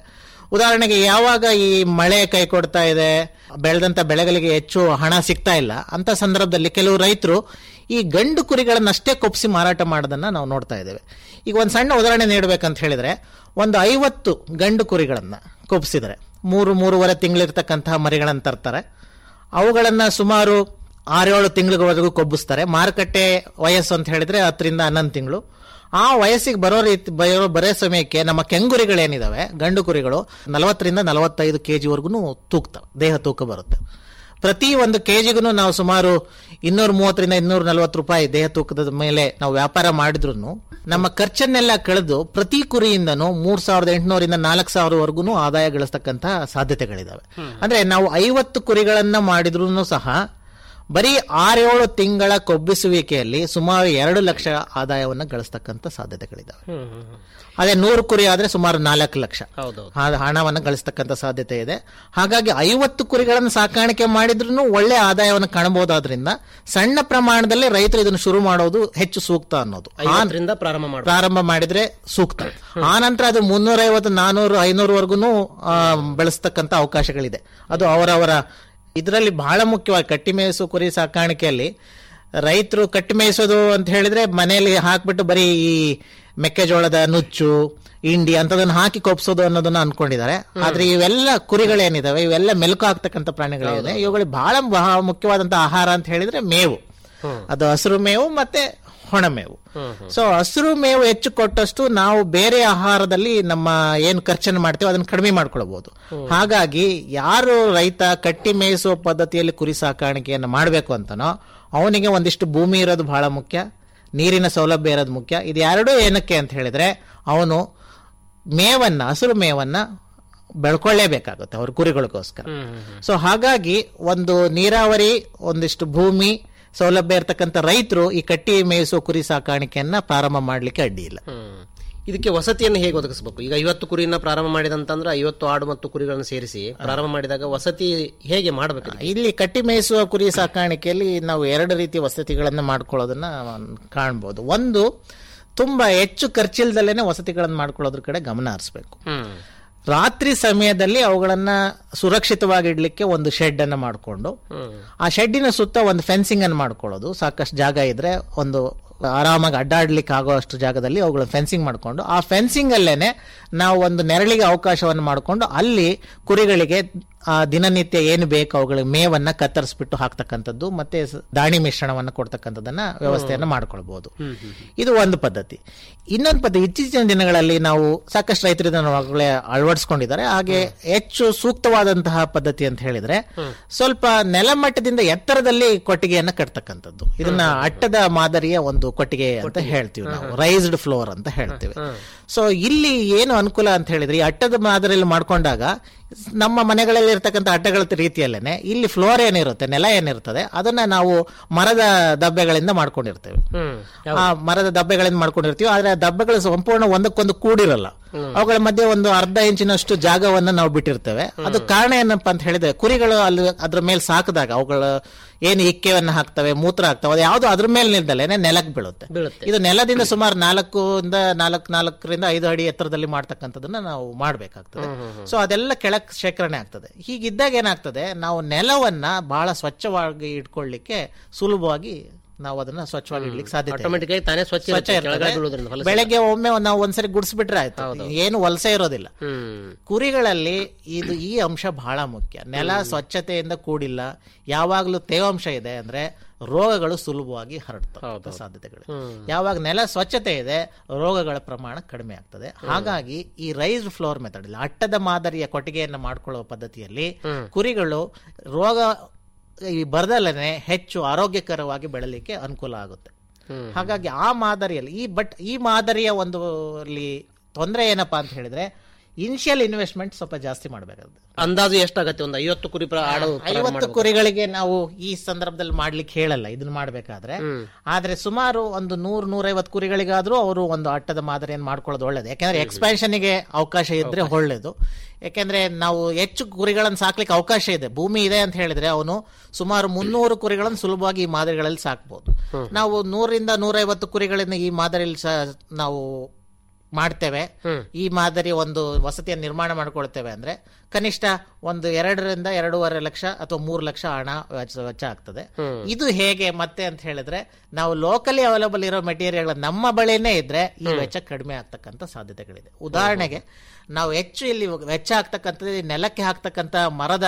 ಉದಾಹರಣೆಗೆ ಯಾವಾಗ ಈ ಮಳೆ ಕೈ ಕೊಡ್ತಾ ಇದೆ ಬೆಳೆದಂತ ಬೆಳೆಗಳಿಗೆ ಹೆಚ್ಚು ಹಣ ಸಿಗ್ತಾ ಇಲ್ಲ ಅಂತ ಸಂದರ್ಭದಲ್ಲಿ ಕೆಲವು ರೈತರು ಈ ಗಂಡು ಕುರಿಗಳನ್ನಷ್ಟೇ ಕೊಪ್ಪಿಸಿ ಮಾರಾಟ ಮಾಡೋದನ್ನ ನಾವು ನೋಡ್ತಾ ಇದ್ದೇವೆ ಈಗ ಒಂದು ಸಣ್ಣ ಉದಾಹರಣೆ ನೀಡಬೇಕಂತ ಹೇಳಿದ್ರೆ ಒಂದು ಐವತ್ತು ಗಂಡು ಕುರಿಗಳನ್ನ ಕೊಪ್ಪಿಸಿದರೆ ಮೂರು ಮೂರುವರೆ ತಿಂಗಳಿರ್ತಕ್ಕಂತಹ ಮರಿಗಳನ್ನು ತರ್ತಾರೆ ಅವುಗಳನ್ನ ಸುಮಾರು ಆರೇಳು ತಿಂಗಳಿವರೆಗೂ ಕೊಬ್ಬಿಸ್ತಾರೆ ಮಾರುಕಟ್ಟೆ ವಯಸ್ಸು ಅಂತ ಹೇಳಿದ್ರೆ ಹತ್ತರಿಂದ ಹನ್ನೊಂದು ತಿಂಗಳು ಆ ವಯಸ್ಸಿಗೆ ಬರೋ ರೀತಿ ಬರೋ ಬರೋ ಸಮಯಕ್ಕೆ ನಮ್ಮ ಕೆಂಗುರಿಗಳೇನಿದಾವೆ ಗಂಡು ಕುರಿಗಳು ನಲವತ್ತರಿಂದ ನಲವತ್ತೈದು ಕೆ ಜಿವರೆಗೂ ತೂಗ್ತವೆ ದೇಹ ತೂಕ ಬರುತ್ತೆ ಪ್ರತಿ ಒಂದು ಕೆಜಿಗೂ ನಾವು ಸುಮಾರು ಇನ್ನೂರ ಮೂವತ್ತರಿಂದ ಇನ್ನೂರ ನಲವತ್ತು ರೂಪಾಯಿ ದೇಹ ತೂಕದ ಮೇಲೆ ನಾವು ವ್ಯಾಪಾರ ಮಾಡಿದ್ರು ನಮ್ಮ ಖರ್ಚನ್ನೆಲ್ಲ ಕಳೆದು ಪ್ರತಿ ಕುರಿಯಿಂದನೂ ಮೂರ್ ಸಾವಿರದ ಎಂಟುನೂರಿಂದ ನಾಲ್ಕು ಸಾವಿರವರೆಗೂ ಆದಾಯ ಗಳಿಸ್ತಕ್ಕಂತ ಸಾಧ್ಯತೆಗಳಿದಾವೆ ಅಂದ್ರೆ ನಾವು ಐವತ್ತು ಕುರಿಗಳನ್ನ ಮಾಡಿದ್ರು ಸಹ ಬರೀ ಆರೇಳು ತಿಂಗಳ ಕೊಬ್ಬಿಸುವಿಕೆಯಲ್ಲಿ ಸುಮಾರು ಎರಡು ಲಕ್ಷ ಆದಾಯವನ್ನು ಗಳಿಸ್ತಕ್ಕಂಥ ಸಾಧ್ಯತೆಗಳಿದಾವೆ ಅದೇ ನೂರು ಕುರಿ ಆದ್ರೆ ಸುಮಾರು ನಾಲ್ಕು ಲಕ್ಷ ಆ ಹಣವನ್ನು ಗಳಿಸ್ತಕ್ಕಂಥ ಸಾಧ್ಯತೆ ಇದೆ ಹಾಗಾಗಿ ಐವತ್ತು ಕುರಿಗಳನ್ನು ಸಾಕಾಣಿಕೆ ಮಾಡಿದ್ರು ಒಳ್ಳೆ ಆದಾಯವನ್ನು ಕಾಣಬಹುದಾದ್ರಿಂದ ಸಣ್ಣ ಪ್ರಮಾಣದಲ್ಲಿ ರೈತರು ಇದನ್ನು ಶುರು ಮಾಡೋದು ಹೆಚ್ಚು ಸೂಕ್ತ ಅನ್ನೋದು ಆ- ಐವತ್ತರಿಂದ ಪ್ರಾರಂಭ ಮಾಡಿ ಪ್ರಾರಂಭ ಮಾಡಿದ್ರೆ ಸೂಕ್ತ ಆ ನಂತರ ಅದು ಮುನ್ನೂರೈವತ್ತು ನಾನೂರು ಐನೂರವರೆಗೂ ಬೆಳೆಸ್ತಕ್ಕಂಥ ಅವಕಾಶಗಳಿದೆ ಅದು ಅವರವರ ಇದರಲ್ಲಿ ಬಹಳ ಮುಖ್ಯವಾಗಿ ಕಟ್ಟಿ ಮೇಯಿಸು ಕುರಿ ಸಾಕಾಣಿಕೆಯಲ್ಲಿ ರೈತರು ಕಟ್ಟಿ ಮೇಯಿಸೋದು ಅಂತ ಹೇಳಿದ್ರೆ ಮನೆಯಲ್ಲಿ ಹಾಕ್ಬಿಟ್ಟು ಬರೀ ಈ ಮೆಕ್ಕೆಜೋಳದ ನುಚ್ಚು ಇಂಡಿ ಅಂತದನ್ನ ಹಾಕಿ ಕೊಪ್ಸೋದು ಅನ್ನೋದನ್ನ ಅನ್ಕೊಂಡಿದ್ದಾರೆ ಆದ್ರೆ ಇವೆಲ್ಲ ಕುರಿಗಳೇನಿದಾವೆ ಇವೆಲ್ಲ ಮೆಲುಕು ಹಾಕ್ತಕ್ಕಂಥ ಪ್ರಾಣಿಗಳಿದೆ ಇವುಗಳಿಗೆ ಬಹಳ ಬಹಳ ಮುಖ್ಯವಾದಂತ ಆಹಾರ ಅಂತ ಹೇಳಿದ್ರೆ ಮೇವು ಅದು ಹಸಿರು ಮೇವು ಮತ್ತೆ ಹೊಣ ಮೇವು ಸೊ ಹಸಿರು ಮೇವು ಹೆಚ್ಚು ಕೊಟ್ಟಷ್ಟು ನಾವು ಬೇರೆ ಆಹಾರದಲ್ಲಿ ನಮ್ಮ ಏನು ಖರ್ಚನ್ನು ಮಾಡ್ತೇವೆ ಅದನ್ನು ಕಡಿಮೆ ಮಾಡ್ಕೊಳ್ಬಹುದು ಹಾಗಾಗಿ ಯಾರು ರೈತ ಕಟ್ಟಿ ಮೇಯಿಸುವ ಪದ್ಧತಿಯಲ್ಲಿ ಕುರಿ ಸಾಕಾಣಿಕೆಯನ್ನು ಮಾಡಬೇಕು ಅಂತನೋ ಅವನಿಗೆ ಒಂದಿಷ್ಟು ಭೂಮಿ ಇರೋದು ಬಹಳ ಮುಖ್ಯ ನೀರಿನ ಸೌಲಭ್ಯ ಇರೋದು ಮುಖ್ಯ ಇದು ಎರಡೂ ಏನಕ್ಕೆ ಅಂತ ಹೇಳಿದ್ರೆ ಅವನು ಮೇವನ್ನ ಹಸಿರು ಮೇವನ್ನ ಬೆಳ್ಕೊಳ್ಳೇಬೇಕಾಗುತ್ತೆ ಅವ್ರ ಕುರಿಗಳಿಗೋಸ್ಕರ ಸೊ ಹಾಗಾಗಿ ಒಂದು ನೀರಾವರಿ ಒಂದಿಷ್ಟು ಭೂಮಿ ಸೌಲಭ್ಯ ಇರತಕ್ಕಂಥ ರೈತರು ಈ ಕಟ್ಟಿ ಮೇಯಿಸುವ ಕುರಿ ಸಾಕಾಣಿಕೆಯನ್ನ ಪ್ರಾರಂಭ ಮಾಡ್ಲಿಕ್ಕೆ ಅಡ್ಡಿ ಇಲ್ಲ ಇದಕ್ಕೆ ವಸತಿಯನ್ನು ಹೇಗೆ ಒದಗಿಸಬೇಕು ಈಗ ಐವತ್ತು ಕುರಿನ ಪ್ರಾರಂಭ ಮಾಡಿದಂತಂದ್ರೆ ಐವತ್ತು ಆಡು ಮತ್ತು ಕುರಿಗಳನ್ನು ಸೇರಿಸಿ ಪ್ರಾರಂಭ ಮಾಡಿದಾಗ ವಸತಿ ಹೇಗೆ ಮಾಡಬೇಕು ಇಲ್ಲಿ ಕಟ್ಟಿ ಮೇಯಿಸುವ ಕುರಿ ಸಾಕಾಣಿಕೆಯಲ್ಲಿ ನಾವು ಎರಡು ರೀತಿಯ ವಸತಿಗಳನ್ನು ಮಾಡ್ಕೊಳ್ಳೋದನ್ನ ಕಾಣ್ಬೋದು ಒಂದು ತುಂಬಾ ಹೆಚ್ಚು ಖರ್ಚಿಲ್ದಲೇನೆ ವಸತಿಗಳನ್ನು ಮಾಡ್ಕೊಳ್ಳೋದ್ರ ಕಡೆ ಗಮನ ಹರಿಸಬೇಕು ರಾತ್ರಿ ಸಮಯದಲ್ಲಿ ಅವುಗಳನ್ನ ಸುರಕ್ಷಿತವಾಗಿ ಇಡ್ಲಿಕ್ಕೆ ಒಂದು ಶೆಡ್ ಅನ್ನ ಮಾಡಿಕೊಂಡು ಆ ಶೆಡ್ಡಿನ ಸುತ್ತ ಒಂದು ಫೆನ್ಸಿಂಗ್ ಅನ್ನು ಮಾಡ್ಕೊಳ್ಳೋದು ಸಾಕಷ್ಟು ಜಾಗ ಇದ್ರೆ ಒಂದು ಆರಾಮಾಗಿ ಅಡ್ಡಾಡ್ಲಿಕ್ಕೆ ಆಗೋ ಅಷ್ಟು ಜಾಗದಲ್ಲಿ ಅವುಗಳ ಫೆನ್ಸಿಂಗ್ ಮಾಡಿಕೊಂಡು ಆ ಫೆನ್ಸಿಂಗ್ ಅಲ್ಲೇನೆ ನಾವು ಒಂದು ನೆರಳಿಗೆ ಅವಕಾಶವನ್ನು ಮಾಡಿಕೊಂಡು ಅಲ್ಲಿ ಕುರಿಗಳಿಗೆ ಆ ದಿನನಿತ್ಯ ಏನು ಬೇಕು ಅವುಗಳಿಗೆ ಮೇವನ್ನ ಕತ್ತರಿಸ್ಬಿಟ್ಟು ಹಾಕ್ತಕ್ಕಂಥದ್ದು ಮತ್ತೆ ಸ- ದಾಣಿ ಮಿಶ್ರಣವನ್ನು ಕೊಡ್ತಕ್ಕಂಥದ್ದನ್ನ ವ್ಯವಸ್ಥೆಯನ್ನು ಮಾಡ್ಕೊಳ್ಬಹುದು ಇದು ಒಂದು ಪದ್ಧತಿ ಇನ್ನೊಂದು ಪದ್ಧತಿ ಇತ್ತೀಚಿನ ದಿನಗಳಲ್ಲಿ ನಾವು ಸಾಕಷ್ಟು ರೈತರು ಇದನ್ನು ಈಗಾಗಲೇ ಅಳವಡಿಸ್ಕೊಂಡಿದ್ದಾರೆ ಹಾಗೆ ಹೆಚ್ಚು ಸೂಕ್ತವಾದಂತಹ ಪದ್ಧತಿ ಅಂತ ಹೇಳಿದ್ರೆ ಸ್ವಲ್ಪ ನೆಲಮಟ್ಟದಿಂದ ಎತ್ತರದಲ್ಲಿ ಕೊಟ್ಟಿಗೆಯನ್ನ ಕಟ್ತಕ್ಕಂಥದ್ದು ಇದನ್ನ ಅಟ್ಟದ ಮಾದರಿಯ ಒಂದು ಕೊಟ್ಟಿಗೆ ಅಂತ ಹೇಳ್ತೀವಿ ನಾವು ರೈಸ್ಡ್ ಫ್ಲೋರ್ ಅಂತ ಹೇಳ್ತೀವಿ ಸೊ ಇಲ್ಲಿ ಏನು ಅನುಕೂಲ ಅಂತ ಹೇಳಿದ್ರೆ ಈ ಅಟ್ಟದ ಮಾದರಿಯಲ್ಲಿ ಮಾಡ್ಕೊಂಡಾಗ ನಮ್ಮ ಮನೆಗಳಲ್ಲಿ ಇರ್ತಕ್ಕಂಥ ಅಟ್ಟಗಳ ರೀತಿಯಲ್ಲೇನೆ ಇಲ್ಲಿ ಫ್ಲೋರ್ ಏನಿರುತ್ತೆ ನೆಲ ಏನಿರ್ತದೆ ಅದನ್ನ ನಾವು ಮರದ ದಬ್ಬೆಗಳಿಂದ ಮಾಡ್ಕೊಂಡಿರ್ತೇವೆ ಆ ಮರದ ದಬ್ಬೆಗಳಿಂದ ಮಾಡ್ಕೊಂಡಿರ್ತೀವಿ ಆದ್ರೆ ಆ ದಬ್ಬೆಗಳು ಸಂಪೂರ್ಣ ಒಂದಕ್ಕೊಂದು ಕೂಡಿರಲ್ಲ ಅವುಗಳ ಮಧ್ಯೆ ಒಂದು ಅರ್ಧ ಇಂಚಿನಷ್ಟು ಜಾಗವನ್ನು ನಾವು ಬಿಟ್ಟಿರ್ತೇವೆ ಅದು ಕಾರಣ ಏನಪ್ಪಾ ಅಂತ ಹೇಳಿದ್ರೆ ಕುರಿಗಳು ಅಲ್ಲಿ ಅದ್ರ ಮೇಲೆ ಸಾಕಿದಾಗ ಅವುಗಳ ಏನು ಇಕ್ಕೆವನ್ನ ಹಾಕ್ತವೆ ಮೂತ್ರ ಹಾಕ್ತವೆ ಅದು ಯಾವುದು ಅದ್ರ ಮೇಲೆ ನಿಲ್ದಲೇನೆ ನೆಲಕ್ಕೆ ಬೀಳುತ್ತೆ ಇದು ನೆಲದಿಂದ ಸುಮಾರು ನಾಲ್ಕು ಇಂದ ನಾಲ್ಕು ನಾಲ್ಕರಿಂದ ಐದು ಅಡಿ ಎತ್ತರದಲ್ಲಿ ಮಾಡ್ತಕ್ಕಂಥದ್ದನ್ನ ನಾವು ಮಾಡ್ಬೇಕಾಗ್ತದೆ ಸೊ ಅದೆಲ್ಲ ಕೆಳಕ್ ಶೇಖರಣೆ ಆಗ್ತದೆ ಹೀಗಿದ್ದಾಗ ಏನಾಗ್ತದೆ ನಾವು ನೆಲವನ್ನ ಬಹಳ ಸ್ವಚ್ಛವಾಗಿ ಇಟ್ಕೊಳ್ಳಿಕ್ಕೆ ಸುಲಭವಾಗಿ ನಾವು ಅದನ್ನ ಸ್ವಚ್ಛವಾಗಿ ಇಡ್ಲಿಕ್ಕೆ ಸಾಧ್ಯತೆ ಇದೆ. Automatic ಆಗಿ ತಾನೇ ಸ್ವಚ್ಛ ಸ್ವಚ್ಛ ಇರುತ್ತೆ, ಇರ್ತದೆ. ಕೆಳಗಡೆ ಬೀಳೋದ್ರಿಂದ ಹೊಲಸು ಬೆಳಗ್ಗೆ ಒಮ್ಮೆ ನಾವು ಒಂದ್ಸರಿ ಗುಡಿಸ್ಬಿಟ್ರೆ ಆಯ್ತು ಏನು ವಲಸೆ ಇರೋದಿಲ್ಲ ಕುರಿಗಳಲ್ಲಿ ಇದು ಈ ಅಂಶ ಬಹಳ ಮುಖ್ಯ ನೆಲ ಸ್ವಚ್ಛತೆಯಿಂದ ಕೂಡಿಲ್ಲ ಯಾವಾಗಲೂ ತೇವಾಂಶ ಇದೆ ಅಂದ್ರೆ ರೋಗಗಳು ಸುಲಭವಾಗಿ ಹರಡ್ತವೆ ಸಾಧ್ಯತೆಗಳು ಯಾವಾಗ ನೆಲ ಸ್ವಚ್ಛತೆ ಇದೆ ರೋಗಗಳ ಪ್ರಮಾಣ ಕಡಿಮೆ ಆಗ್ತದೆ ಹಾಗಾಗಿ ಈ ರೈಸ್ ಫ್ಲೋರ್ ಮೆಥಡ್ ಇಲ್ಲ ಅಟ್ಟದ ಮಾದರಿಯ ಕೊಟ್ಟಿಗೆಯನ್ನು ಮಾಡ್ಕೊಳ್ಳುವ ಪದ್ಧತಿಯಲ್ಲಿ ಕುರಿಗಳು ರೋಗ ಈ ಬರದಲ್ಲೇ ಹೆಚ್ಚು ಆರೋಗ್ಯಕರವಾಗಿ ಬೆಳಲಿಕ್ಕೆ ಅನುಕೂಲ ಆಗುತ್ತೆ ಹಾಗಾಗಿ ಆ ಮಾದರಿಯಲ್ಲಿ ಈ ಬಟ್ ಈ ಮಾದರಿಯ ಒಂದು ಅಲ್ಲಿ ತೊಂದರೆ ಏನಪ್ಪಾ ಅಂತ ಹೇಳಿದ್ರೆ ಇನಿಷಿಯಲ್ ಇನ್ವೆಸ್ಟ್ಮೆಂಟ್ ಸ್ವಲ್ಪ ಜಾಸ್ತಿ ಮಾಡಬೇಕಾಗುತ್ತೆ ಅಂದಾಜು ಎಷ್ಟಾಗತ್ತೆ ಒಂದು ಐವತ್ತು ಕುರಿ ಪ್ರ- ಆಡು ಪ್ರಾರಂಭ ಐವತ್ತು ಮಾಡ್ಬೇಕು. ಕುರಿಗಳಿಗೆ ನಾವು ಈ ಸಂದರ್ಭದಲ್ಲಿ ಮಾಡ್ಲಿಕ್ಕೆ ಹೇಳಲ್ಲ ಇದನ್ನ ಮಾಡ್ಬೇಕಾದ್ರೆ ಆದ್ರೆ ಸುಮಾರು ಒಂದು ನೂರ್ ನೂರೈವತ್ತು ಕುರಿಗಳಿಗಾದ್ರೂ ಅವರು ಒಂದು ಅಟ್ಟದ ಮಾದರಿಯನ್ನು ಮಾಡ್ಕೊಳ್ಳೋದು ಒಳ್ಳೇದು ಯಾಕಂದ್ರೆ expansion ಗೆ ಅವಕಾಶ ಇದ್ರೆ ಒಳ್ಳೇದು ಯಾಕಂದ್ರೆ ನಾವು ಹೆಚ್ಚು ಕುರಿಗಳನ್ನು ಸಾಕ್ಲಿಕ್ಕೆ ಅವಕಾಶ ಇದೆ ಭೂಮಿ ಇದೆ ಅಂತ ಹೇಳಿದ್ರೆ ಅವನು ಸುಮಾರು ಮುನ್ನೂರು ಕುರಿಗಳನ್ನು ಸುಲಭವಾಗಿ ಈ ಮಾದರಿಗಳಲ್ಲಿ ಸಾಕ್ಬೋದು ನಾವು ನೂರಿಂದ ನೂರೈವತ್ತು ಕುರಿಗಳಿಂದ ಈ ಮಾದರಿಯಲ್ಲಿ ಸಹ ನಾವು ಮಾಡ್ತೇವೆ ಈ ಮಾದರಿ ಒಂದು ವಸತಿಯನ್ನು ನಿರ್ಮಾಣ ಮಾಡ್ಕೊಳ್ತೇವೆ ಅಂದ್ರೆ ಕನಿಷ್ಠ ಒಂದು ಎರಡರಿಂದ ಎರಡೂವರೆ ಲಕ್ಷ ಅಥವಾ ಮೂರು ಲಕ್ಷ ಹಣ ವೆಚ್ಚ ವೆಚ್ಚ ಆಗ್ತದೆ ಇದು ಹೇಗೆ ಮತ್ತೆ ಅಂತ ಹೇಳಿದ್ರೆ ನಾವು ಲೋಕಲಿ ಅವೈಲಬಲ್ ಇರೋ ಮೆಟೀರಿಯಲ್ ನಮ್ಮ ಬಳಿನೇ ಇದ್ರೆ ಈ ವೆಚ್ಚ ಕಡಿಮೆ ಆಗ್ತಕ್ಕಂಥ ಸಾಧ್ಯತೆಗಳಿದೆ ಉದಾಹರಣೆಗೆ ನಾವು ಹೆಚ್ಚು ಇಲ್ಲಿ ವೆಚ್ಚ ಆಗ್ತಕ್ಕಂಥದ್ದು ಈ ನೆಲಕ್ಕೆ ಹಾಕ್ತಕ್ಕಂಥ ಮರದ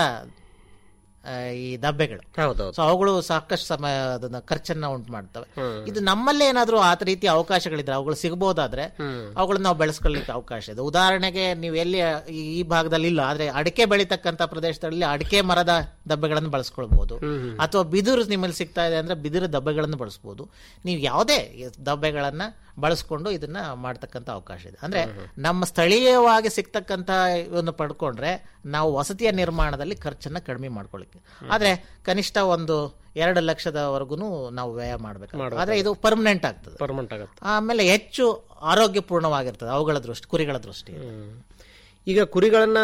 ಆ, ಈ ದಬ್ಬೆಗಳು ಹೌದೌದು ಸೊ ಅವುಗಳು ಸಾಕಷ್ಟು ಸಮಯ ಅದನ್ನ ಖರ್ಚನ್ನ ಉಂಟು ಮಾಡ್ತವೆ ಇದು ನಮ್ಮಲ್ಲೇ ಏನಾದ್ರೂ ಆ ರೀತಿಯ ಅವಕಾಶಗಳಿದ್ರೆ ಅವುಗಳು ಸಿಗಬಹುದಾದ್ರೆ ಅವುಗಳನ್ನ ನಾವು ಬೆಳೆಸ್ಕೊಳ್ಳಿಕ್ಕೆ ಅವಕಾಶ ಇದೆ ಉದಾಹರಣೆಗೆ ನೀವು ಎಲ್ಲಿ ಈ- ಈ ಭಾಗದಲ್ಲಿ ಇಲ್ಲ ಆದ್ರೆ ಅಡಿಕೆ ಬೆಳೀತಕ್ಕಂತ ಪ್ರದೇಶದಲ್ಲಿ ಅಡಿಕೆ ಮರದ ದಬ್ಬೆಗಳನ್ನು ಬಳಸ್ಕೊಳ್ಬಹುದು ಅಥವಾ ಬಿದಿರು ನಿಮ್ಮಲ್ಲಿ ಸಿಗ್ತಾ ಇದೆ ಅಂದ್ರೆ ಬಿದಿರು ದಬ್ಬೆಗಳನ್ನು ಬಳಸಬಹುದು ನೀವು ಯಾವುದೇ ದಬ್ಬೆಗಳನ್ನ ಬಳಸ್ಕೊಂಡು ಇದನ್ನ ಮಾಡ್ತಕ್ಕಂಥ ಅವಕಾಶ ಇದೆ ಅಂದ್ರೆ ನಮ್ಮ ಸ್ಥಳೀಯವಾಗಿ ಸಿಗ್ತಕ್ಕಂಥ ಇವನ್ನು ಪಡ್ಕೊಂಡ್ರೆ ನಾವು ವಸತಿಯ ನಿರ್ಮಾಣದಲ್ಲಿ ಖರ್ಚನ್ನ ಕಡಿಮೆ ಮಾಡ್ಕೊಳ್ಳಿಕ್ಕೆ ಆದ್ರೆ ಕನಿಷ್ಠ ಒಂದು ಎರಡು ಲಕ್ಷದವರೆಗೂ ನಾವು ವ್ಯಯ ಮಾಡಬೇಕು ಆದ್ರೆ ಇದು ಪರ್ಮನೆಂಟ್ ಆಗ್ತದೆ ಪರ್ಮನೆಂಟ್ ಆಗುತ್ತೆ ಆಮೇಲೆ ಹೆಚ್ಚು ಆರೋಗ್ಯಪೂರ್ಣವಾಗಿರ್ತದೆ ಅವುಗಳ ದೃಷ್ಟಿ ಕುರಿಗಳ ದೃಷ್ಟಿ ಈಗ ಕುರಿಗಳನ್ನ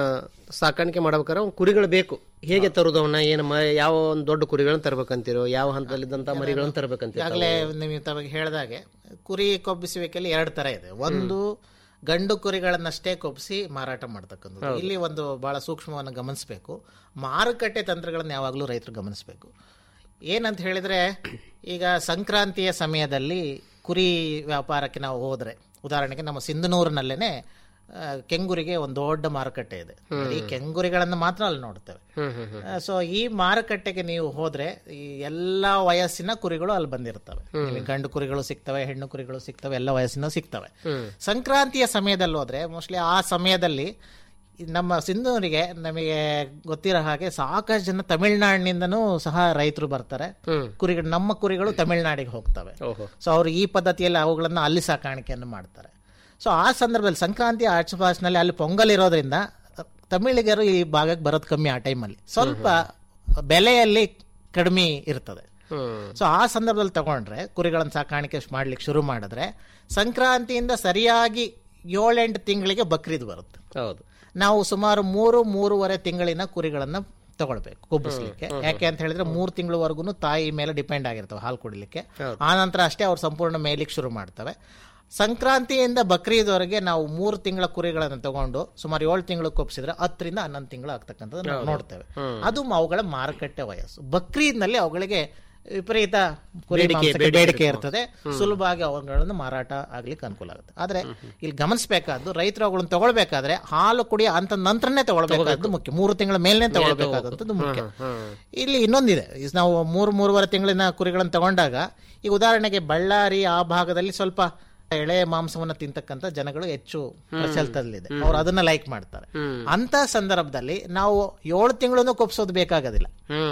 ಸಾಕಾಣಿಕೆ ಮಾಡ್ಬೇಕಾದ್ರೆ ಅವ್ನ್ ಕುರಿಗಳು ಬೇಕು ಹೇಗೆ ತರುದು ಅವನ್ನ ಏನು ಮ ಯಾವ ಒಂದು ದೊಡ್ಡ ಕುರಿಗಳನ್ನ ತರ್ಬೇಕಂತೀರೋ ಯಾವ ಹಂತದಲ್ಲಿದ್ದಂತ ಮರಿಗಳನ್ನ ತರ್ಬೇಕಂತೀರೋ ಈಗಾಗಲೇ ನೀವು ತಮಗೆ ಹೇಳಿದಾಗೆ ಕುರಿ ಕೊಬ್ಬಿಸುವಿಕೆಯಲ್ಲಿ ಎರಡು ತರ ಇದೆ ಒಂದು ಗಂಡು ಕುರಿಗಳನ್ನಷ್ಟೇ ಕೊಬ್ಬಿಸಿ ಮಾರಾಟ ಮಾಡ್ತಕ್ಕಂಥದ್ದು ಇಲ್ಲಿ ಒಂದು ಬಹಳ ಸೂಕ್ಷ್ಮವನ್ನು ಗಮನಿಸಬೇಕು ಮಾರುಕಟ್ಟೆ ತಂತ್ರಗಳನ್ನು ಯಾವಾಗಲೂ ರೈತರು ಗಮನಿಸಬೇಕು ಏನಂತ ಹೇಳಿದ್ರೆ ಈಗ ಸಂಕ್ರಾಂತಿಯ ಸಮಯದಲ್ಲಿ ಕುರಿ ವ್ಯಾಪಾರಕ್ಕೆ ನಾವು ಹೋದ್ರೆ ಉದಾಹರಣೆಗೆ ನಮ್ಮ ಸಿಂಧನೂರಿನಲ್ಲೇನೆ ಆ, ಕೆಂಗುರಿಗೆ ಒಂದು ದೊಡ್ಡ ಮಾರುಕಟ್ಟೆ ಇದೆ ಈ ಕೆಂಗುರಿಗಳನ್ನು ಮಾತ್ರ ಅಲ್ಲಿ ನೋಡ್ತೇವೆ ಸೊ ಈ ಮಾರುಕಟ್ಟೆಗೆ ನೀವು ಹೋದ್ರೆ ಈ ಎಲ್ಲಾ ವಯಸ್ಸಿನ ಕುರಿಗಳು ಅಲ್ಲಿ ಬಂದಿರ್ತವೆ ನಿಮಗೆ ಗಂಡು ಕುರಿಗಳು ಸಿಗ್ತವೆ ಹೆಣ್ಣು ಕುರಿಗಳು ಸಿಗ್ತವೆ ಎಲ್ಲ ವಯಸ್ಸಿನ ಸಿಗ್ತವೆ ಸಂಕ್ರಾಂತಿಯ ಸಮಯದಲ್ಲಿ ಹೋದ್ರೆ ಮೋಸ್ಟ್ಲಿ ಆ ಸಮಯದಲ್ಲಿ ಈ ನಮ್ಮ ಸಿಂಧೂರಿಗೆ ನಮಗೆ ಗೊತ್ತಿರೋ ಹಾಗೆ ಸಾಕಷ್ಟು ಜನ ತಮಿಳ್ನಾಡಿನಿಂದನೂ ಸಹ ರೈತರು ಬರ್ತಾರೆ ಕುರಿಗಳು ನಮ್ಮ ಕುರಿಗಳು ತಮಿಳ್ನಾಡಿಗೆ ಹೋಗ್ತವೆ ಸೊ ಅವರು ಈ ಪದ್ಧತಿಯಲ್ಲಿ ಅವುಗಳನ್ನ ಅಲ್ಲಿ ಸಾಕಾಣಿಕೆಯನ್ನು ಮಾಡ್ತಾರೆ ಸೊ ಆ ಸಂದರ್ಭದಲ್ಲಿ ಸಂಕ್ರಾಂತಿ ಆಚುಪಾಸಿನಲ್ಲಿ ಅಲ್ಲಿ ಪೊಂಗಲ್ ಇರೋದ್ರಿಂದ ತಮಿಳಿಗರು ಈ ಭಾಗಕ್ಕೆ ಬರೋದು ಕಮ್ಮಿ ಆ ಟೈಮಲ್ಲಿ ಸ್ವಲ್ಪ ಬೆಲೆಯಲ್ಲಿ ಕಡಿಮೆ ಇರ್ತದೆ ಸೊ ಆ ಸಂದರ್ಭದಲ್ಲಿ ತಗೊಂಡ್ರೆ ಕುರಿಗಳನ್ನು ಸಾಕಾಣಿಕೆ ಮಾಡ್ಲಿಕ್ಕೆ ಶುರು ಮಾಡಿದ್ರೆ ಸಂಕ್ರಾಂತಿಯಿಂದ ಸರಿಯಾಗಿ ಏಳೆಂಟು ತಿಂಗಳಿಗೆ ಬಕ್ರೀದ್ ಬರುತ್ತೆ ಹೌದು ನಾವು ಸುಮಾರು ಮೂರು ಮೂರುವರೆ ತಿಂಗಳಿನ ಕುರಿಗಳನ್ನ ತಗೊಳ್ಬೇಕು ಕೊಬ್ಬಿಸ್ಲಿಕ್ಕೆ ಯಾಕೆ ಅಂತ ಹೇಳಿದ್ರೆ ಮೂರು ತಿಂಗಳವರೆಗೂ ತಾಯಿ ಮೇಲೆ ಡಿಪೆಂಡ್ ಆಗಿರ್ತವೆ ಹಾಲು ಕುಡಿಲಿಕ್ಕೆ ಆ ನಂತರ ಅಷ್ಟೇ ಅವ್ರು ಸಂಪೂರ್ಣ ಮೇಯ್ಲಿಕ್ಕೆ ಶುರು ಮಾಡ್ತವೆ ಸಂಕ್ರಾಂತಿಯಿಂದ ಬಕ್ರೀದ್ವರೆಗೆ ನಾವು ಮೂರು ತಿಂಗಳ ಕುರಿಗಳನ್ನು ತಗೊಂಡು ಸುಮಾರು ಏಳು ತಿಂಗಳು ಕೊಪ್ಪಿಸಿದ್ರೆ ಹತ್ತರಿಂದ ಹನ್ನೊಂದು ತಿಂಗಳು ಆಗ್ತಕ್ಕಂಥದ್ದು ನಾವು ನೋಡ್ತೇವೆ ಅದು ಅವುಗಳ ಮಾರುಕಟ್ಟೆ ವಯಸ್ಸು ಬಕ್ರೀದ್ನಲ್ಲಿ ಅವುಗಳಿಗೆ ವಿಪರೀತ ಕುರಿ ಬೇಡಿಕೆ- ಮಾಂಸಕ್ಕೆ ಬೇಡಿಕೆ ಬೇಡಿಕೆ ಇರುತ್ತೆ. ಇರ್ತದೆ ಸುಲಭವಾಗಿ ಅವುಗಳನ್ನು ಮಾರಾಟ ಆಗ್ಲಿಕ್ಕೆ ಅನುಕೂಲ ಆಗುತ್ತೆ ಆದ್ರೆ ಇಲ್ಲಿ ಗಮನಿಸಬೇಕಾದ್ದು ರೈತರು ಅವುಗಳನ್ನು ತಗೊಳ್ಬೇಕಾದ್ರೆ ಹಾಲು ಕುಡಿಯೋ ಅಂತ ನಂತರನೇ ತಗೊಳ್ಬೇಕಾದ್ದು ಮುಖ್ಯ ಮೂರು ತಿಂಗಳ ಮೇಲ್ನೇ ತಗೊಳ್ಬೇಕಾದಂಥದ್ದು ಮುಖ್ಯ ಇಲ್ಲಿ ಇನ್ನೊಂದಿದೆ ಈಗ ನಾವು ಮೂರು ಮೂರುವರೆ ತಿಂಗಳಿನ ಕುರಿಗಳನ್ನು ತಗೊಂಡಾಗ ಈಗ ಉದಾಹರಣೆಗೆ ಬಳ್ಳಾರಿ ಆ ಭಾಗದಲ್ಲಿ ಸ್ವಲ್ಪ ಎಳೆ ಮಾಂಸವನ್ನ ತಿಂತಕ್ಕಂತ ಜನಗಳು ಹೆಚ್ಚು ಪ್ರಚಲಿತದಲ್ಲಿದೆ ಅವ್ರು ಅದನ್ನ ಲೈಕ್ ಮಾಡ್ತಾರೆ ಅಂತ ಸಂದರ್ಭದಲ್ಲಿ ನಾವು ಏಳು ತಿಂಗಳನ್ನು ಕೊಪ್ಸೋದು ಬೇಕಾಗೋದಿಲ್ಲ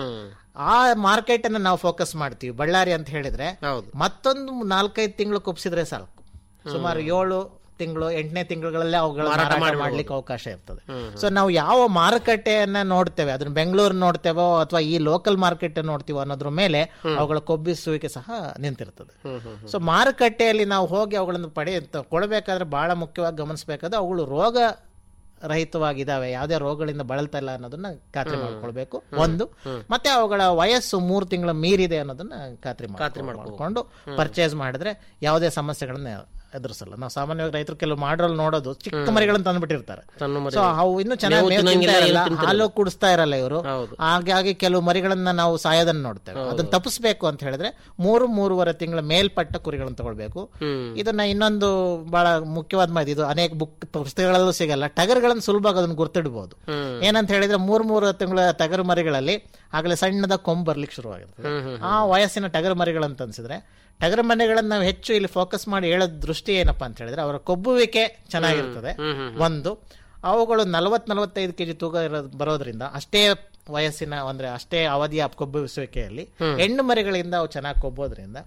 ಆ ಮಾರ್ಕೆಟ್ ಅನ್ನ ನಾವು ಫೋಕಸ್ ಮಾಡ್ತೀವಿ ಬಳ್ಳಾರಿ ಅಂತ ಹೇಳಿದ್ರೆ ಮತ್ತೊಂದು ನಾಲ್ಕೈದು ತಿಂಗಳು ಕೊಪ್ಸಿದ್ರೆ ಸಾಕು ಸುಮಾರು ಏಳು ತಿಂಗಳು ಎಂಟನೇ ತಿಂಗಳುಗಳಲ್ಲೇ ಅವುಗಳ ಮಾರಾಟ ಮಾರಾಟ ಮಾಡ್ಬೋದು. ಮಾಡ್ಲಿಕ್ಕೆ ಅವಕಾಶ ಇರ್ತದೆ ಸೊ ನಾವು ಯಾವ ಮಾರುಕಟ್ಟೆಯನ್ನ ನೋಡ್ತೇವೆ ಅದನ್ನ ಬೆಂಗಳೂರು ನೋಡ್ತೇವೋ ಅಥವಾ ಈ ಲೋಕಲ್ ಮಾರ್ಕೆಟ್ ನೋಡ್ತೀವೋ ಅನ್ನೋದ್ರ ಮೇಲೆ ಅವುಗಳ ಕೊಬ್ಬಿಸುವಿಕೆ ಸಹ ನಿಂತಿರ್ತದೆ ಸೊ ಮಾರುಕಟ್ಟೆಯಲ್ಲಿ ನಾವು ಹೋಗಿ ಅವುಗಳನ್ನು ಪಡೆಯ ಕೊಡಬೇಕಾದ್ರೆ ಬಹಳ ಮುಖ್ಯವಾಗಿ ಗಮನಿಸಬೇಕಾದ್ರೆ ಅವುಗಳು ರೋಗ ರಹಿತವಾಗಿದ್ದಾವೆ ಯಾವುದೇ ರೋಗಗಳಿಂದ ಬಳಲ್ತಾ ಇಲ್ಲ ಅನ್ನೋದನ್ನ ಖಾತ್ರಿ ಮಾಡ್ಕೊಳ್ಬೇಕು ಒಂದು ಮತ್ತೆ ಅವುಗಳ ವಯಸ್ಸು ಮೂರು ತಿಂಗಳ ಮೀರಿದೆ ಅನ್ನೋದನ್ನ ಖಾತ್ರಿ ಮಾಡ್ಕೊಂಡು ಪರ್ಚೇಸ್ ಮಾಡಿದ್ರೆ ಯಾವುದೇ ಸಮಸ್ಯೆಗಳನ್ನ ಎದುರಿಸಲ್ಲ ನಾವು ಸಾಮಾನ್ಯವಾಗಿ ರೈತರು ಕೆಲವು ಮಾಡ್ರಲ್ಲಿ ನೋಡೋದು ಚಿಕ್ಕ ಮರಿಗಳನ್ನ ತಂದ್ಬಿಟ್ಟಿರ್ತಾರೆ ಸಣ್ಣ ಮರಿ. ಸೊ ಅವು ಇನ್ನು ಚೆನ್ನಾಗಿ ಮೇವು ಮೇವು ತಿನ್ನಂಗಿಲ್ಲ, ತಿಂತಾ ಏನು ಇರಲ್ಲ, ತಿಂತಿರಲ್ಲ. ಹಾಲು ಕುಡಿಸ್ತಾ ಇರಲ್ಲ ಇವರು ಹೌದು. ಹಾಗಾಗಿ ಕೆಲವು ಮರಿಗಳನ್ನ ನಾವು ಸಾಯೋದನ್ನ ನೋಡ್ತೇವೆ ಅದನ್ನ ತಪ್ಪಿಸ್ಬೇಕು ಅಂತ ಹೇಳಿದ್ರೆ ಮೂರು ಮೂರುವರೆ ತಿಂಗಳ ಮೇಲ್ಪಟ್ಟ ಕುರಿಗಳನ್ನ ತಗೊಳ್ಬೇಕು ಇದನ್ನ ಇನ್ನೊಂದು ಬಹಳ ಮುಖ್ಯವಾದ ಮಾಹಿತಿ ಇದು ಅನೇಕ ಬುಕ್ ಪುಸ್ತಕಗಳಲ್ಲೂ ಸಿಗಲ್ಲ ಟಗರ್ಗಳನ್ನು ಸುಲಭವಾಗಿ ಅದನ್ನ ಗುರ್ತಿಡ್ಬೋದು ಏನಂತ ಹೇಳಿದ್ರೆ ಮೂರ್ ಮೂರು ತಿಂಗಳ ಟಗರು ಮರಿಗಳಲ್ಲಿ ಆಗಲೇ ಸಣ್ಣದ ಕೊಂಬ್ ಬರ್ಲಿಕ್ಕೆ ಶುರುವಾಗಿರ್ತದೆ ಆ ವಯಸ್ಸಿನ ಟಗರು ಮರಿಗಳಂತ ಅನ್ಸಿದ್ರೆ ಟಗರು ಮರಿಗಳನ್ನ ನಾವು ಹೆಚ್ಚು ಇಲ್ಲಿ ಫೋಕಸ್ ಮಾಡಿ ಹೇಳೋ ದೃಷ್ಟಿ ಏನಪ್ಪಾ ಅಂತ ಹೇಳಿದ್ರೆ ಅವರ ಕೊಬ್ಬುವಿಕೆ ಚೆನ್ನಾಗಿರ್ತದೆ ಒಂದು ಅವುಗಳು ನಲವತ್ ನಲವತ್ತೈದು ಕೆಜಿ ತೂಕ ಇರೋದ್ ಬರೋದ್ರಿಂದ ಅಷ್ಟೇ ವಯಸ್ಸಿನ ಅಂದ್ರೆ ಅಷ್ಟೇ ಅವಧಿಯ ಕೊಬ್ಬುವಿಸುವಿಕೆಯಲ್ಲಿ ಹೆಣ್ಣು ಮರಿಗಳಿಂದ ಅವು ಚೆನ್ನಾಗಿ ಕೊಬ್ಬೋದ್ರಿಂದ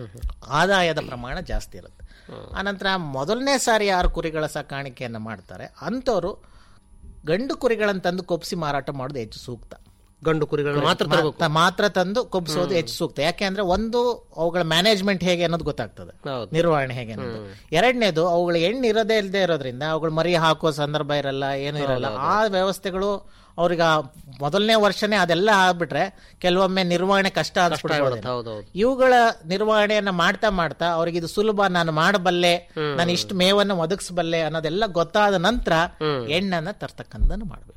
ಆದಾಯದ ಪ್ರಮಾಣ ಜಾಸ್ತಿ ಇರುತ್ತೆ ಆನಂತರ ಮೊದಲನೇ ಸಾರಿ ಯಾರು ಕುರಿಗಳ ಸಾಕಾಣಿಕೆಯನ್ನ ಮಾಡ್ತಾರೆ ಅಂಥವ್ರು ಗಂಡು ಕುರಿಗಳನ್ನು ತಂದು ಕೊಬ್ಬಿಸಿ ಮಾರಾಟ ಮಾಡೋದು ಹೆಚ್ಚು ಸೂಕ್ತ ಗಂಡು ಕುರಿಗಳನ್ನ ಮಾತ್ರ ತರಬೇಕು ಮಾತ್ರ- ಮಾತ್ರ ತಂದು ಕೊಬ್ಬಿಸೋದು ಹೆಚ್ಚು ಸೂಕ್ತ ಯಾಕೆಂದ್ರೆ ಒಂದು ಅವುಗಳ ಮ್ಯಾನೇಜ್ಮೆಂಟ್ ಹೇಗೆ ಅನ್ನೋದು ಗೊತ್ತಾಗ್ತದೆ ಹೌದು. ನಿರ್ವಹಣೆ ಹೇಗೆ ಅನ್ನೋದು ಎರಡನೇದು ಅವುಗಳ ಹೆಣ್ಣು ಇರೋದೇ ಇಲ್ಲದೆ ಇರೋದ್ರಿಂದ ಅವುಗಳು ಮರಿ ಹಾಕುವ ಸಂದರ್ಭ ಇರಲ್ಲ ಏನು ಇರಲ್ಲ ಆ ವ್ಯವಸ್ಥೆಗಳು ಅವ್ರಿಗೆ ಆ ಮೊದಲನೇ ವರ್ಷನೇ ಅದೆಲ್ಲ ಆಗ್ಬಿಟ್ರೆ ಕೆಲವೊಮ್ಮೆ ನಿರ್ವಹಣೆ ಕಷ್ಟ ಆಗ್ಬಿಡುತ್ತೆ, ಹೌದೌದು. ಇವುಗಳ ನಿರ್ವಹಣೆಯನ್ನ ಮಾಡ್ತಾ ಮಾಡ್ತಾ ಅವ್ರಿಗೆ ಇದು ಸುಲಭ ನಾನು ಮಾಡಬಲ್ಲೆ ನಾನು ಇಷ್ಟು ಮೇವನ್ನು ಒದಗಿಸಬಲ್ಲೆ ಅನ್ನೋದೆಲ್ಲ ಗೊತ್ತಾದ ನಂತರ ಎಣ್ಣನ್ನ ತರ್ತಕ್ಕಂಥದ್ದನ್ನು ಮಾಡಬೇಕು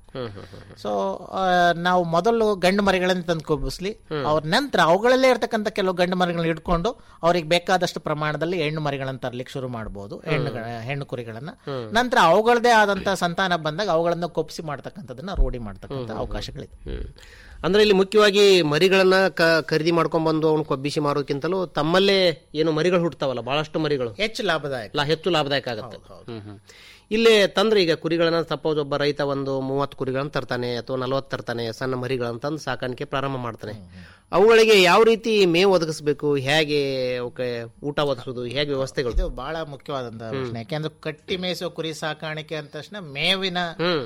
ಸೊ ನಾವು ಮೊದಲು ಗಂಡು ಮರಿಗಳನ್ನು ತಂದು ಕೊಬ್ಬಿಸ್ಲಿ ಅವ್ರ ನಂತರ ಅವುಗಳಲ್ಲೇ ಇರ್ತಕ್ಕಂಥ ಕೆಲವು ಗಂಡು ಮರಿಗಳನ್ನ ಇಟ್ಕೊಂಡು ಅವ್ರಿಗೆ ಬೇಕಾದಷ್ಟು ಪ್ರಮಾಣದಲ್ಲಿ ಹೆಣ್ಣು ಮರಿಗಳನ್ನ ತರ್ಲಿಕ್ಕೆ ಶುರು ಮಾಡಬಹುದು ಹೆಣ್ಣು ಹೆಣ್ಣು ಕುರಿಗಳನ್ನ ನಂತರ ಅವುಗಳದೇ ಆದಂತ ಸಂತಾನ ಬಂದಾಗ ಅವುಗಳನ್ನ ಕೊಪ್ಪಿಸಿ ಮಾಡ್ತಕ್ಕಂಥದ್ದನ್ನ ರೂಢಿ ಮಾಡ್ತಕ್ಕಂಥ ಅವಕಾಶಗಳಿದೆ ಅಂದ್ರೆ ಇಲ್ಲಿ ಮುಖ್ಯವಾಗಿ ಮರಿಗಳನ್ನ ಕ- ಖರೀದಿ ಮಾಡ್ಕೊಂಡ್ ಬಂದು ಅವ್ನು ಕೊಬ್ಬಿಸಿ ಮಾರೋಕ್ಕಿಂತಲೂ ತಮ್ಮಲ್ಲೇ ಏನು ಮರಿಗಳು ಹುಟ್ಟತಾವಲ್ಲ ಬಹಳಷ್ಟು ಮರಿಗಳು ಹೆಚ್ಚು ಲಾಭದಾಯಕ ಲಾ- ಹೆಚ್ಚು ಲಾಭದಾಯಕ ಆಗುತ್ತೆ ಹ್ಮ್, ಹ್ಮ್. ಇಲ್ಲೇ ತಂದ್ರೆ ಈಗ ಕುರಿಗಳನ್ನ ಸಪೋಸ್ ಒಬ್ಬ ರೈತ ಒಂದು ಮೂವತ್ತು ಕುರಿಗಳನ್ನ ತರ್ತಾನೆ ಅಥವಾ ನಲವತ್ತು ತರ್ತಾನೆ ಸಣ್ಣ ಮರಿಗಳನ್ನ ತಂದು ಸಾಕಾಣಿಕೆ ಪ್ರಾರಂಭ ಮಾಡ್ತಾನೆ ಅವುಗಳಿಗೆ ಯಾವ ರೀತಿ ಮೇವು ಒದಗಿಸ್ಬೇಕು ಹೇಗೆ ಅವಕ್ಕೆ ಊಟ ಒದಗಿಸೋದು ಹೇಗೆ ವ್ಯವಸ್ಥೆಗಳು ಇದು ಬಹಳ ಮುಖ್ಯವಾದಂತ ಪ್ರಶ್ನೆ ಯಾಕೆಂದ್ರೆ ಕಟ್ಟಿ ಮೇಯಿಸುವ ಕುರಿ ಸಾಕಾಣಿಕೆ ಅಂದ ತಕ್ಷಣ ಮೇವಿನ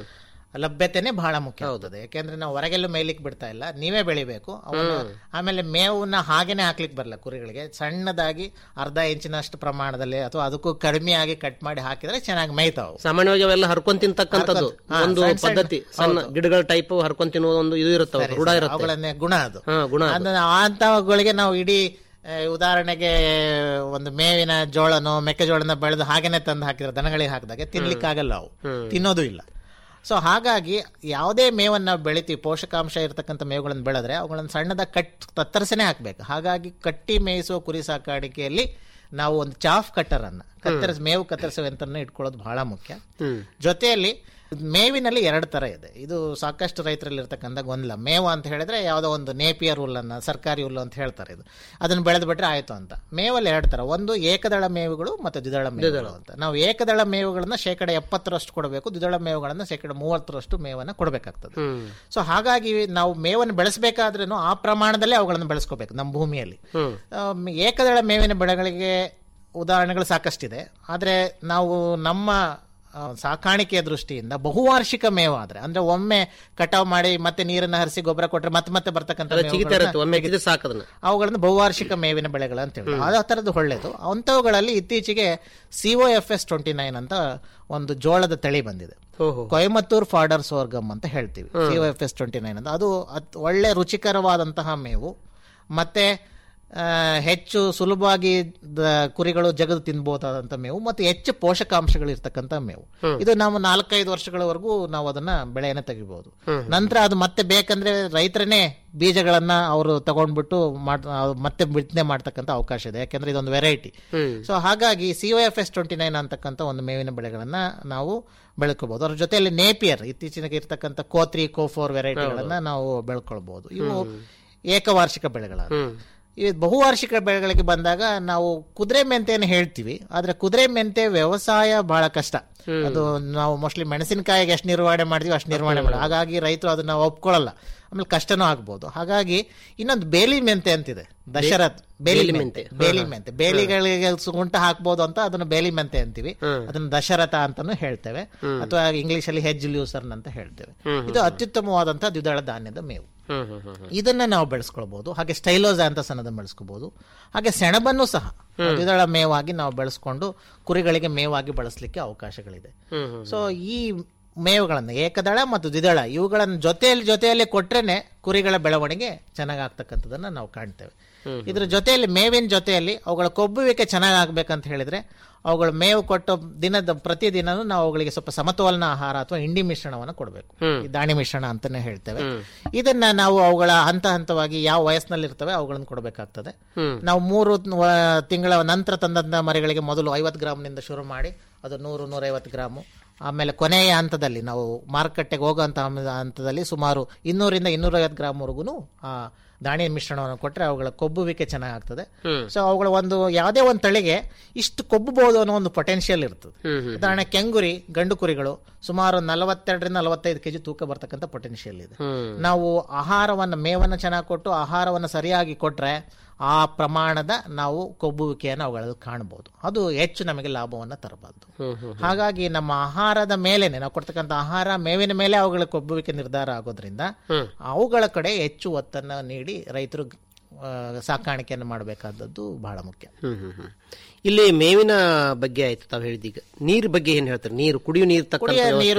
ಲಭ್ಯತೆನೆ ಬಹಳ ಮುಖ್ಯ ಆಗ್ತದೆ ಯಾಕೆಂದ್ರೆ ನಾವು ಹೊರಗೆಲ್ಲೂ ಮೇಯ್ಲಿಕ್ಕೆ ಬಿಡ್ತಾ ಇಲ್ಲ ನೀವೇ ಬೆಳಿಬೇಕು ಅವನ್ನ ಆಮೇಲೆ ಮೇವನ್ನ ಹಾಗೇನೆ ಹಾಕ್ಲಿಕ್ಕೆ ಬರಲ್ಲ ಕುರಿಗಳಿಗೆ ಸಣ್ಣದಾಗಿ ಅರ್ಧ ಇಂಚಿನಷ್ಟು ಪ್ರಮಾಣದಲ್ಲಿ ಅಥವಾ ಅದಕ್ಕೂ ಕಡಿಮೆಯಾಗಿ ಕಟ್ ಮಾಡಿ ಹಾಕಿದ್ರೆ ಚೆನ್ನಾಗಿ ಮೇಯ್ತಾವು ಸಾಮಾನ್ಯವಾಗಿ ಅವೆಲ್ಲ ಹರ್ಕೊಂಡ್ ತಿಂತಕ್ಕಂಥದ್ದು ಹರ್ಕೊಂಡ್- ಹಾ, ಒಂದು ಸಣ್ಣ ಸಣ್ಣ- ಪದ್ಧತಿ ಸಣ್ಣ ಹೌದು. ಗಿಡಗಳ ಟೈಪ್ ಹರ್ಕೊಂಡ್ ತಿನ್ನುವ ಒಂದು ಇದು ಇರುತ್ತೆ ಸರಿ, ರೂಢ ಸರಿ. ಇರುತ್ತೆ ಅವುಗಳನ್ನೇ ಗುಣ ಅದು ಹಾ, ಗುಣ ಅದು. ಅಂದ್ರೆ ಅಂತವುಗಳಿಗೆ ನಾವು ಇಡೀ ಆ, ಉದಾಹರಣೆಗೆ ಒಂದು ಮೇವಿನ ಜೋಳನೋ ಮೆಕ್ಕೆಜೋಳನ ಬೆಳೆದು ಹಾಗೇನೆ ತಂದು ಹಾಕಿದ್ರೆ ದನಗಳಿಗೆ ಹಾಕಿದಾಗ ತಿನ್ಲಿಕ್ಕಾಗಲ್ಲ ಅವು ತಿನ್ನೋದು ಇಲ್ಲ ಸೊ ಹಾಗಾಗಿ ಯಾವುದೇ ಮೇವನ್ನು ನಾವು ಬೆಳಿತೀವಿ ಪೋಷಕಾಂಶ ಇರತಕ್ಕಂಥ ಮೇವುಗಳನ್ನು ಬೆಳೆದ್ರೆ ಅವುಗಳನ್ನು ಸಣ್ಣದ ಕಟ್ ಕತ್ತರಿಸನೇ ಹಾಕ್ಬೇಕು ಹಾಗಾಗಿ ಕಟ್ಟಿ ಮೇಯಿಸುವ ಕುರಿ ಸಾಕಾಣಿಕೆಯಲ್ಲಿ ನಾವು ಒಂದು ಚಾಫ್ ಕಟ್ಟರ್ ಅನ್ನ ಕತ್ತರಿಸ ಮೇವು ಕತ್ತರಿಸುವ ಯಂತ್ರನ ಇಟ್ಕೊಳ್ಳೋದು ಬಹಳ ಮುಖ್ಯ ಜೊತೆಯಲ್ಲಿ ಮೇವಿನಲ್ಲಿ ಎರಡು ತರ ಇದೆ ಇದು ಸಾಕಷ್ಟು ರೈತರಲ್ಲಿ ಇರ್ತಕ್ಕಂಥ ಗೊಂದಲ ಮೇವು ಅಂತ ಹೇಳಿದ್ರೆ ಯಾವುದೋ ಒಂದು ನೇಪಿಯರ್ ಹುಲ್ಲನ್ನ ಸರ್ಕಾರಿ ಹುಲ್ಲು ಅಂತ ಹೇಳ್ತಾರೆ ಇದು ಅದನ್ನು ಬೆಳೆದು ಬಿಟ್ರೆ ಆಯ್ತು ಅಂತ ಮೇವಲ್ಲಿ ಎರಡು ತರ ಒಂದು ಏಕದಳ ಮೇವುಗಳು ಮತ್ತು ದ್ವಿದಳ ಮೇವುಗಳು ಅಂತ ನಾವು ಏಕದಳ ಮೇವುಗಳನ್ನ ಶೇಕಡ ಎಪ್ಪತ್ತರಷ್ಟು ಕೊಡಬೇಕು ದ್ವಿದಳ ಮೇವುಗಳನ್ನ ಶೇಕಡ ಮೂವತ್ತರಷ್ಟು ಮೇವನ್ನ ಕೊಡಬೇಕಾಗ್ತದೆ ಸೊ ಹಾಗಾಗಿ ನಾವು ಮೇವನ್ನು ಬೆಳೆಸಬೇಕಾದ್ರೂ ಆ ಪ್ರಮಾಣದಲ್ಲೇ ಅವುಗಳನ್ನು ಬೆಳೆಸ್ಕೋಬೇಕು ನಮ್ಮ ಭೂಮಿಯಲ್ಲಿ ಆಮ್, ಏಕದಳ ಮೇವಿನ ಬೆಳೆಗಳಿಗೆ ಉದಾಹರಣೆಗಳು ಸಾಕಷ್ಟಿದೆ ಆದರೆ ನಾವು ನಮ್ಮ ಆ, ಸಾಕಾಣಿಕೆಯ ದೃಷ್ಟಿಯಿಂದ ಬಹುವಾರ್ಷಿಕ ಮೇವು ಆದ್ರೆ ಅಂದ್ರೆ ಒಮ್ಮೆ ಕಟಾವ್ ಮಾಡಿ ಮತ್ತೆ ನೀರನ್ನ ಹರಿಸಿ ಗೊಬ್ಬರ ಕೊಟ್ರೆ ಮತ್ತೆ ಮತ್ತೆ ಬರ್ತಕ್ಕಂಥ ಅದು ಚಿಗಿತಾ ಮೇವುಗಳನ್ನ- ಇರುತ್ತೆ ಒಮ್ಮೆ ಚಿಗಿದ್ರೆ ಸಾಕದನ್ನ ಅವುಗಳನ್ನು ಬಹುವಾರ್ಷಿಕ ಮೇವಿನ ಬೆಳೆಗಳು ಅಂತ ಹೇಳಿ ಆ ಥರದ್ದು ಒಳ್ಳೇದು ಅಂಥವುಗಳಲ್ಲಿ ಇತ್ತೀಚೆಗೆ C O F S twenty nine ಅಂತ ಒಂದು ಜೋಳದ ತಳಿ ಬಂದಿದೆ ಕೊಯಮತ್ತೂರ್ ಫಾಡರ್ ಸೋರ್ಗಮ್ ಅಂತ ಹೇಳ್ತೀವಿ C O F S twenty nine ಅಂತ ಅದು ಅತ್- ಒಳ್ಳೆ ರುಚಿಕರವಾದಂತಹ ಮೇವು ಮತ್ತೆ ಆ, ಹೆಚ್ಚು ಸುಲಭವಾಗಿ ದ- ಕುರಿಗಳು ಜಗದು ತಿನ್ಬಹುದಾದಂತ ಮೇವು ಮತ್ತು ಹೆಚ್ಚು ಪೋಷಕಾಂಶಗಳು ಇರ್ತಕ್ಕಂಥ ಮೇವು ಇದು ನಾವು ನಾಲ್ಕೈದು ವರ್ಷಗಳವರೆಗೂ ನಾವು ಅದನ್ನ ಬೆಳೆಯನ್ನ ತೆಗಿಬಹುದು ನಂತರ ಅದು ಮತ್ತೆ ಬೇಕಂದ್ರೆ ರೈತರನ್ನೇ ಬೀಜಗಳನ್ನ ಅವರು ತಗೊಂಡ್ಬಿಟ್ಟು ಮಾಡ್- ಅವ್ ಮತ್ತೆ ಬಿತ್ತನೆ ಮಾಡ್ತಕ್ಕಂಥ ಅವಕಾಶ ಇದೆ ಯಾಕಂದ್ರೆ ಇದೊಂದು ವೆರೈಟಿ ಸೊ ಹಾಗಾಗಿ C O F S twenty nine ಅಂತಕ್ಕಂಥ ಒಂದು ಮೇವಿನ ಬೆಳೆಗಳನ್ನ ನಾವು ಬೆಳ್ಕೋಬಹುದು ಅದ್ರ ಜೊತೆಯಲ್ಲಿ ನೇಪಿಯರ್ ಇತ್ತೀಚಿನ ಇರ್ತಕ್ಕಂಥ ಕೋತ್ರಿ ಕೋಫೋರ್ ವೆರೈಟಿಗಳನ್ನ ನಾವು ಬೆಳ್ಕೊಳ್ಬಹುದು ಇವು ಏಕವಾರ್ಷಿಕ ಬೆಳೆಗಳಾದ ಈ ಬಹುವಾರ್ಷಿಕ ಬೆಳೆಗಳಿಗೆ ಬಂದಾಗ ನಾವು ಕುದುರೆ ಮೆಂತೆಯನ್ನು ಹೇಳ್ತೀವಿ ಆದ್ರೆ ಕುದುರೆ ಮೆಂತೆ ವ್ಯವಸಾಯ ಬಹಳ ಕಷ್ಟ ಅದು ನಾವು ಮೋಸ್ಟ್ಲಿ ಮೆಣಸಿನಕಾಯಿಗೆ ಎಷ್ಟು ನಿರ್ವಹಣೆ ಮಾಡ್ತೀವಿ ಅಷ್ಟು ನಿರ್ವಹಣೆ ಮಾಡಿ ಹಾಗಾಗಿ ರೈತರು ಅದನ್ನ ಒಪ್ಕೊಳ್ಳಲ್ಲ ಆಮೇಲೆ ಕಷ್ಟನೂ ಆಗ್ಬೋದು ಹಾಗಾಗಿ ಇನ್ನೊಂದು ಬೇಲಿ ಮೆಂತೆ ಅಂತಿದೆ ದಶರಥ್ ಬೇಲಿ ಬೇಲಿ ಮೆಂತೆ ಮೆಂತೆ. ಬೇಲಿ ಮೆಂತೆ ಬೇಲಿಗಳಿಗೆ ಸುಗುಂಟ ಹಾಕ್ಬೋದು ಅಂತ ಅದನ್ನ ಬೇಲಿ ಮೆಂತೆ ಅಂತೀವಿ ಅದನ್ನ ದಶರಥ ಅಂತಾನು ಹೇಳ್ತೇವೆ ಅಥವಾ ಇಂಗ್ಲಿಷ್ ಅಲ್ಲಿ ಹೆಜ್ ಲ್ಯೂಸರ್ನ್ ಅಂತ ಹೇಳ್ತೇವೆ ಇದು ಅತ್ಯುತ್ತಮವಾದಂತಹ ದ್ವಿದಳ ಧಾನ್ಯದ ಮೇವು ಹ್ಮ್ ಹ್ಮ್ ಹ್ಮ್ ಇದನ್ನ ನಾವು ಬೆಳೆಸ್ಕೊಳ್ಬಹುದು ಹಾಗೆ ಸ್ಟೈಲೋಸ್ ಅನ್ನೋದನ್ನ ಬೆಳೆಸ್ಕೋಬಹುದು ಹಾಗೆ ಸೆಣಬನ್ನು ಸಹ ದ್ವಿದಳ ಮೇವಾಗಿ ನಾವು ಬೆಳೆಸ್ಕೊಂಡು ಕುರಿಗಳಿಗೆ ಮೇವಾಗಿ ಬಳಸಲಿಕ್ಕೆ ಅವಕಾಶಗಳಿದೆ ಸೊ ಈ ಮೇವುಗಳನ್ನು ಏಕದಳ ಮತ್ತು ದ್ವಿದಳ ಇವುಗಳನ್ನು ಜೊತೆಯಲ್ಲಿ ಜೊತೆಯಲ್ಲಿ ಕೊಟ್ರೇನೆ ಕುರಿಗಳ ಬೆಳವಣಿಗೆ ಚೆನ್ನಾಗಿ ಆಗ್ತಕ್ಕಂಥದ್ದನ್ನ ನಾವು ಕಾಣ್ತೇವೆ ಇದ್ರ ಜೊತೆಯಲ್ಲಿ ಮೇವಿನ ಜೊತೆಯಲ್ಲಿ ಅವುಗಳ ಕೊಬ್ಬುವಿಕೆ ಚೆನ್ನಾಗಿ ಆಗ್ಬೇಕಂತ ಹೇಳಿದ್ರೆ ಅವುಗಳ ಮೇವು ಕೊಟ್ಟ ದಿನದ ಪ್ರತಿದಿನನೂ ನಾವು ಅವುಗಳಿಗೆ ಸ್ವಲ್ಪ ಸಮತೋಲನ ಆಹಾರ ಅಥವಾ ಇಂಡಿ ಮಿಶ್ರಣವನ್ನು ಕೊಡಬೇಕು ಈ ದಾಣಿ ಮಿಶ್ರಣ ಅಂತಾನೆ ಹೇಳ್ತೇವೆ ಇದನ್ನ ನಾವು ಅವುಗಳ ಹಂತ ಹಂತವಾಗಿ ಯಾವ ವಯಸ್ಸಿನಲ್ಲಿ ಇರ್ತವೆ ಅವುಗಳನ್ನು ಕೊಡಬೇಕಾಗ್ತದೆ ನಾವು ಮೂರು ವ- ತಿಂಗಳ ನಂತರ ತಂದಂತ ಮರಿಗಳಿಗೆ ಮೊದಲು ಐವತ್ತು ಗ್ರಾಮ್ನಿಂದ ಶುರು ಮಾಡಿ ಅದು ನೂರು ನೂರೈವತ್ತು ಗ್ರಾಮು ಆಮೇಲೆ ಕೊನೆಯ ಹಂತದಲ್ಲಿ ನಾವು ಮಾರುಕಟ್ಟೆಗೆ ಹೋಗುವಂತ ಹಂತದಲ್ಲಿ ಸುಮಾರು ಇನ್ನೂರಿಂದ ಇನ್ನೂರೈವತ್ತು ಗ್ರಾಮ್ವರೆಗೂ ಆ ದಾಣಿ ಮಿಶ್ರಣವನ್ನು ಕೊಟ್ಟರೆ ಅವುಗಳ ಕೊಬ್ಬುವಿಕೆ ಚೆನ್ನಾಗಾಗ್ತದೆ ಸೊ ಅವುಗಳ ಒಂದು ಯಾವುದೇ ಒಂದು ತಳಿಗೆ ಇಷ್ಟು ಕೊಬ್ಬಬಹುದು ಅನ್ನೋ ಒಂದು ಪೊಟೆನ್ಷಿಯಲ್ ಇರ್ತದೆ ಉದಾಹರಣೆ ಕೆಂಗುರಿ ಗಂಡು ಕುರಿಗಳು ಸುಮಾರು ನಲವತ್ತೆರಡರಿಂದ ನಲವತ್ತೈದು ಕೆಜಿ ತೂಕ ಬರ್ತಕ್ಕಂಥ ಪೊಟೆನ್ಷಿಯಲ್ ಇದೆ ನಾವು ಆಹಾರವನ್ನು ಮೇವನ್ನು ಚೆನ್ನಾಗಿ ಕೊಟ್ಟು ಆಹಾರವನ್ನು ಸರಿಯಾಗಿ ಕೊಟ್ರೆ ಆ ಪ್ರಮಾಣದ ನಾವು ಕೊಬ್ಬುವಿಕೆಯನ್ನು ಅವುಗಳಲ್ಲಿ ಕಾಣಬಹುದು ಅದು ಹೆಚ್ಚು ನಮಗೆ ಲಾಭವನ್ನು ತರಬಾರದು ಹಾಗಾಗಿ ನಮ್ಮ ಆಹಾರದ ಮೇಲೆನೆ ನಾವು ಕೊಡ್ತಕ್ಕಂಥ ಆಹಾರ ಮೇವಿನ ಮೇಲೆ ಅವುಗಳ ಕೊಬ್ಬುವಿಕೆ ನಿರ್ಧಾರ ಆಗೋದ್ರಿಂದ ಅವುಗಳ ಕಡೆ ಹೆಚ್ಚು ಒತ್ತನ್ನು ನೀಡಿ ರೈತರು ಆ, ಸಾಕಾಣಿಕೆಯನ್ನು ಮಾಡಬೇಕಾದದ್ದು ಬಹಳ ಮುಖ್ಯ ಹ್ಮ್ ಹ್ಮ್ ಹ್ಮ್. ಇಲ್ಲಿ ಮೇವಿನ ಬಗ್ಗೆ ಆಯ್ತು ತಾವು ಹೇಳಿದೀಗ ನೀರ್ ಬಗ್ಗೆ ಏನ್ ಹೇಳ್ತಾರೆ ನೀರು ಕುಡಿಯೋ ನೀರು ತಕ್ಕಂತ ಕುಡಿಯ ವ್ಯವಸ್ಥೆ. ನೀರು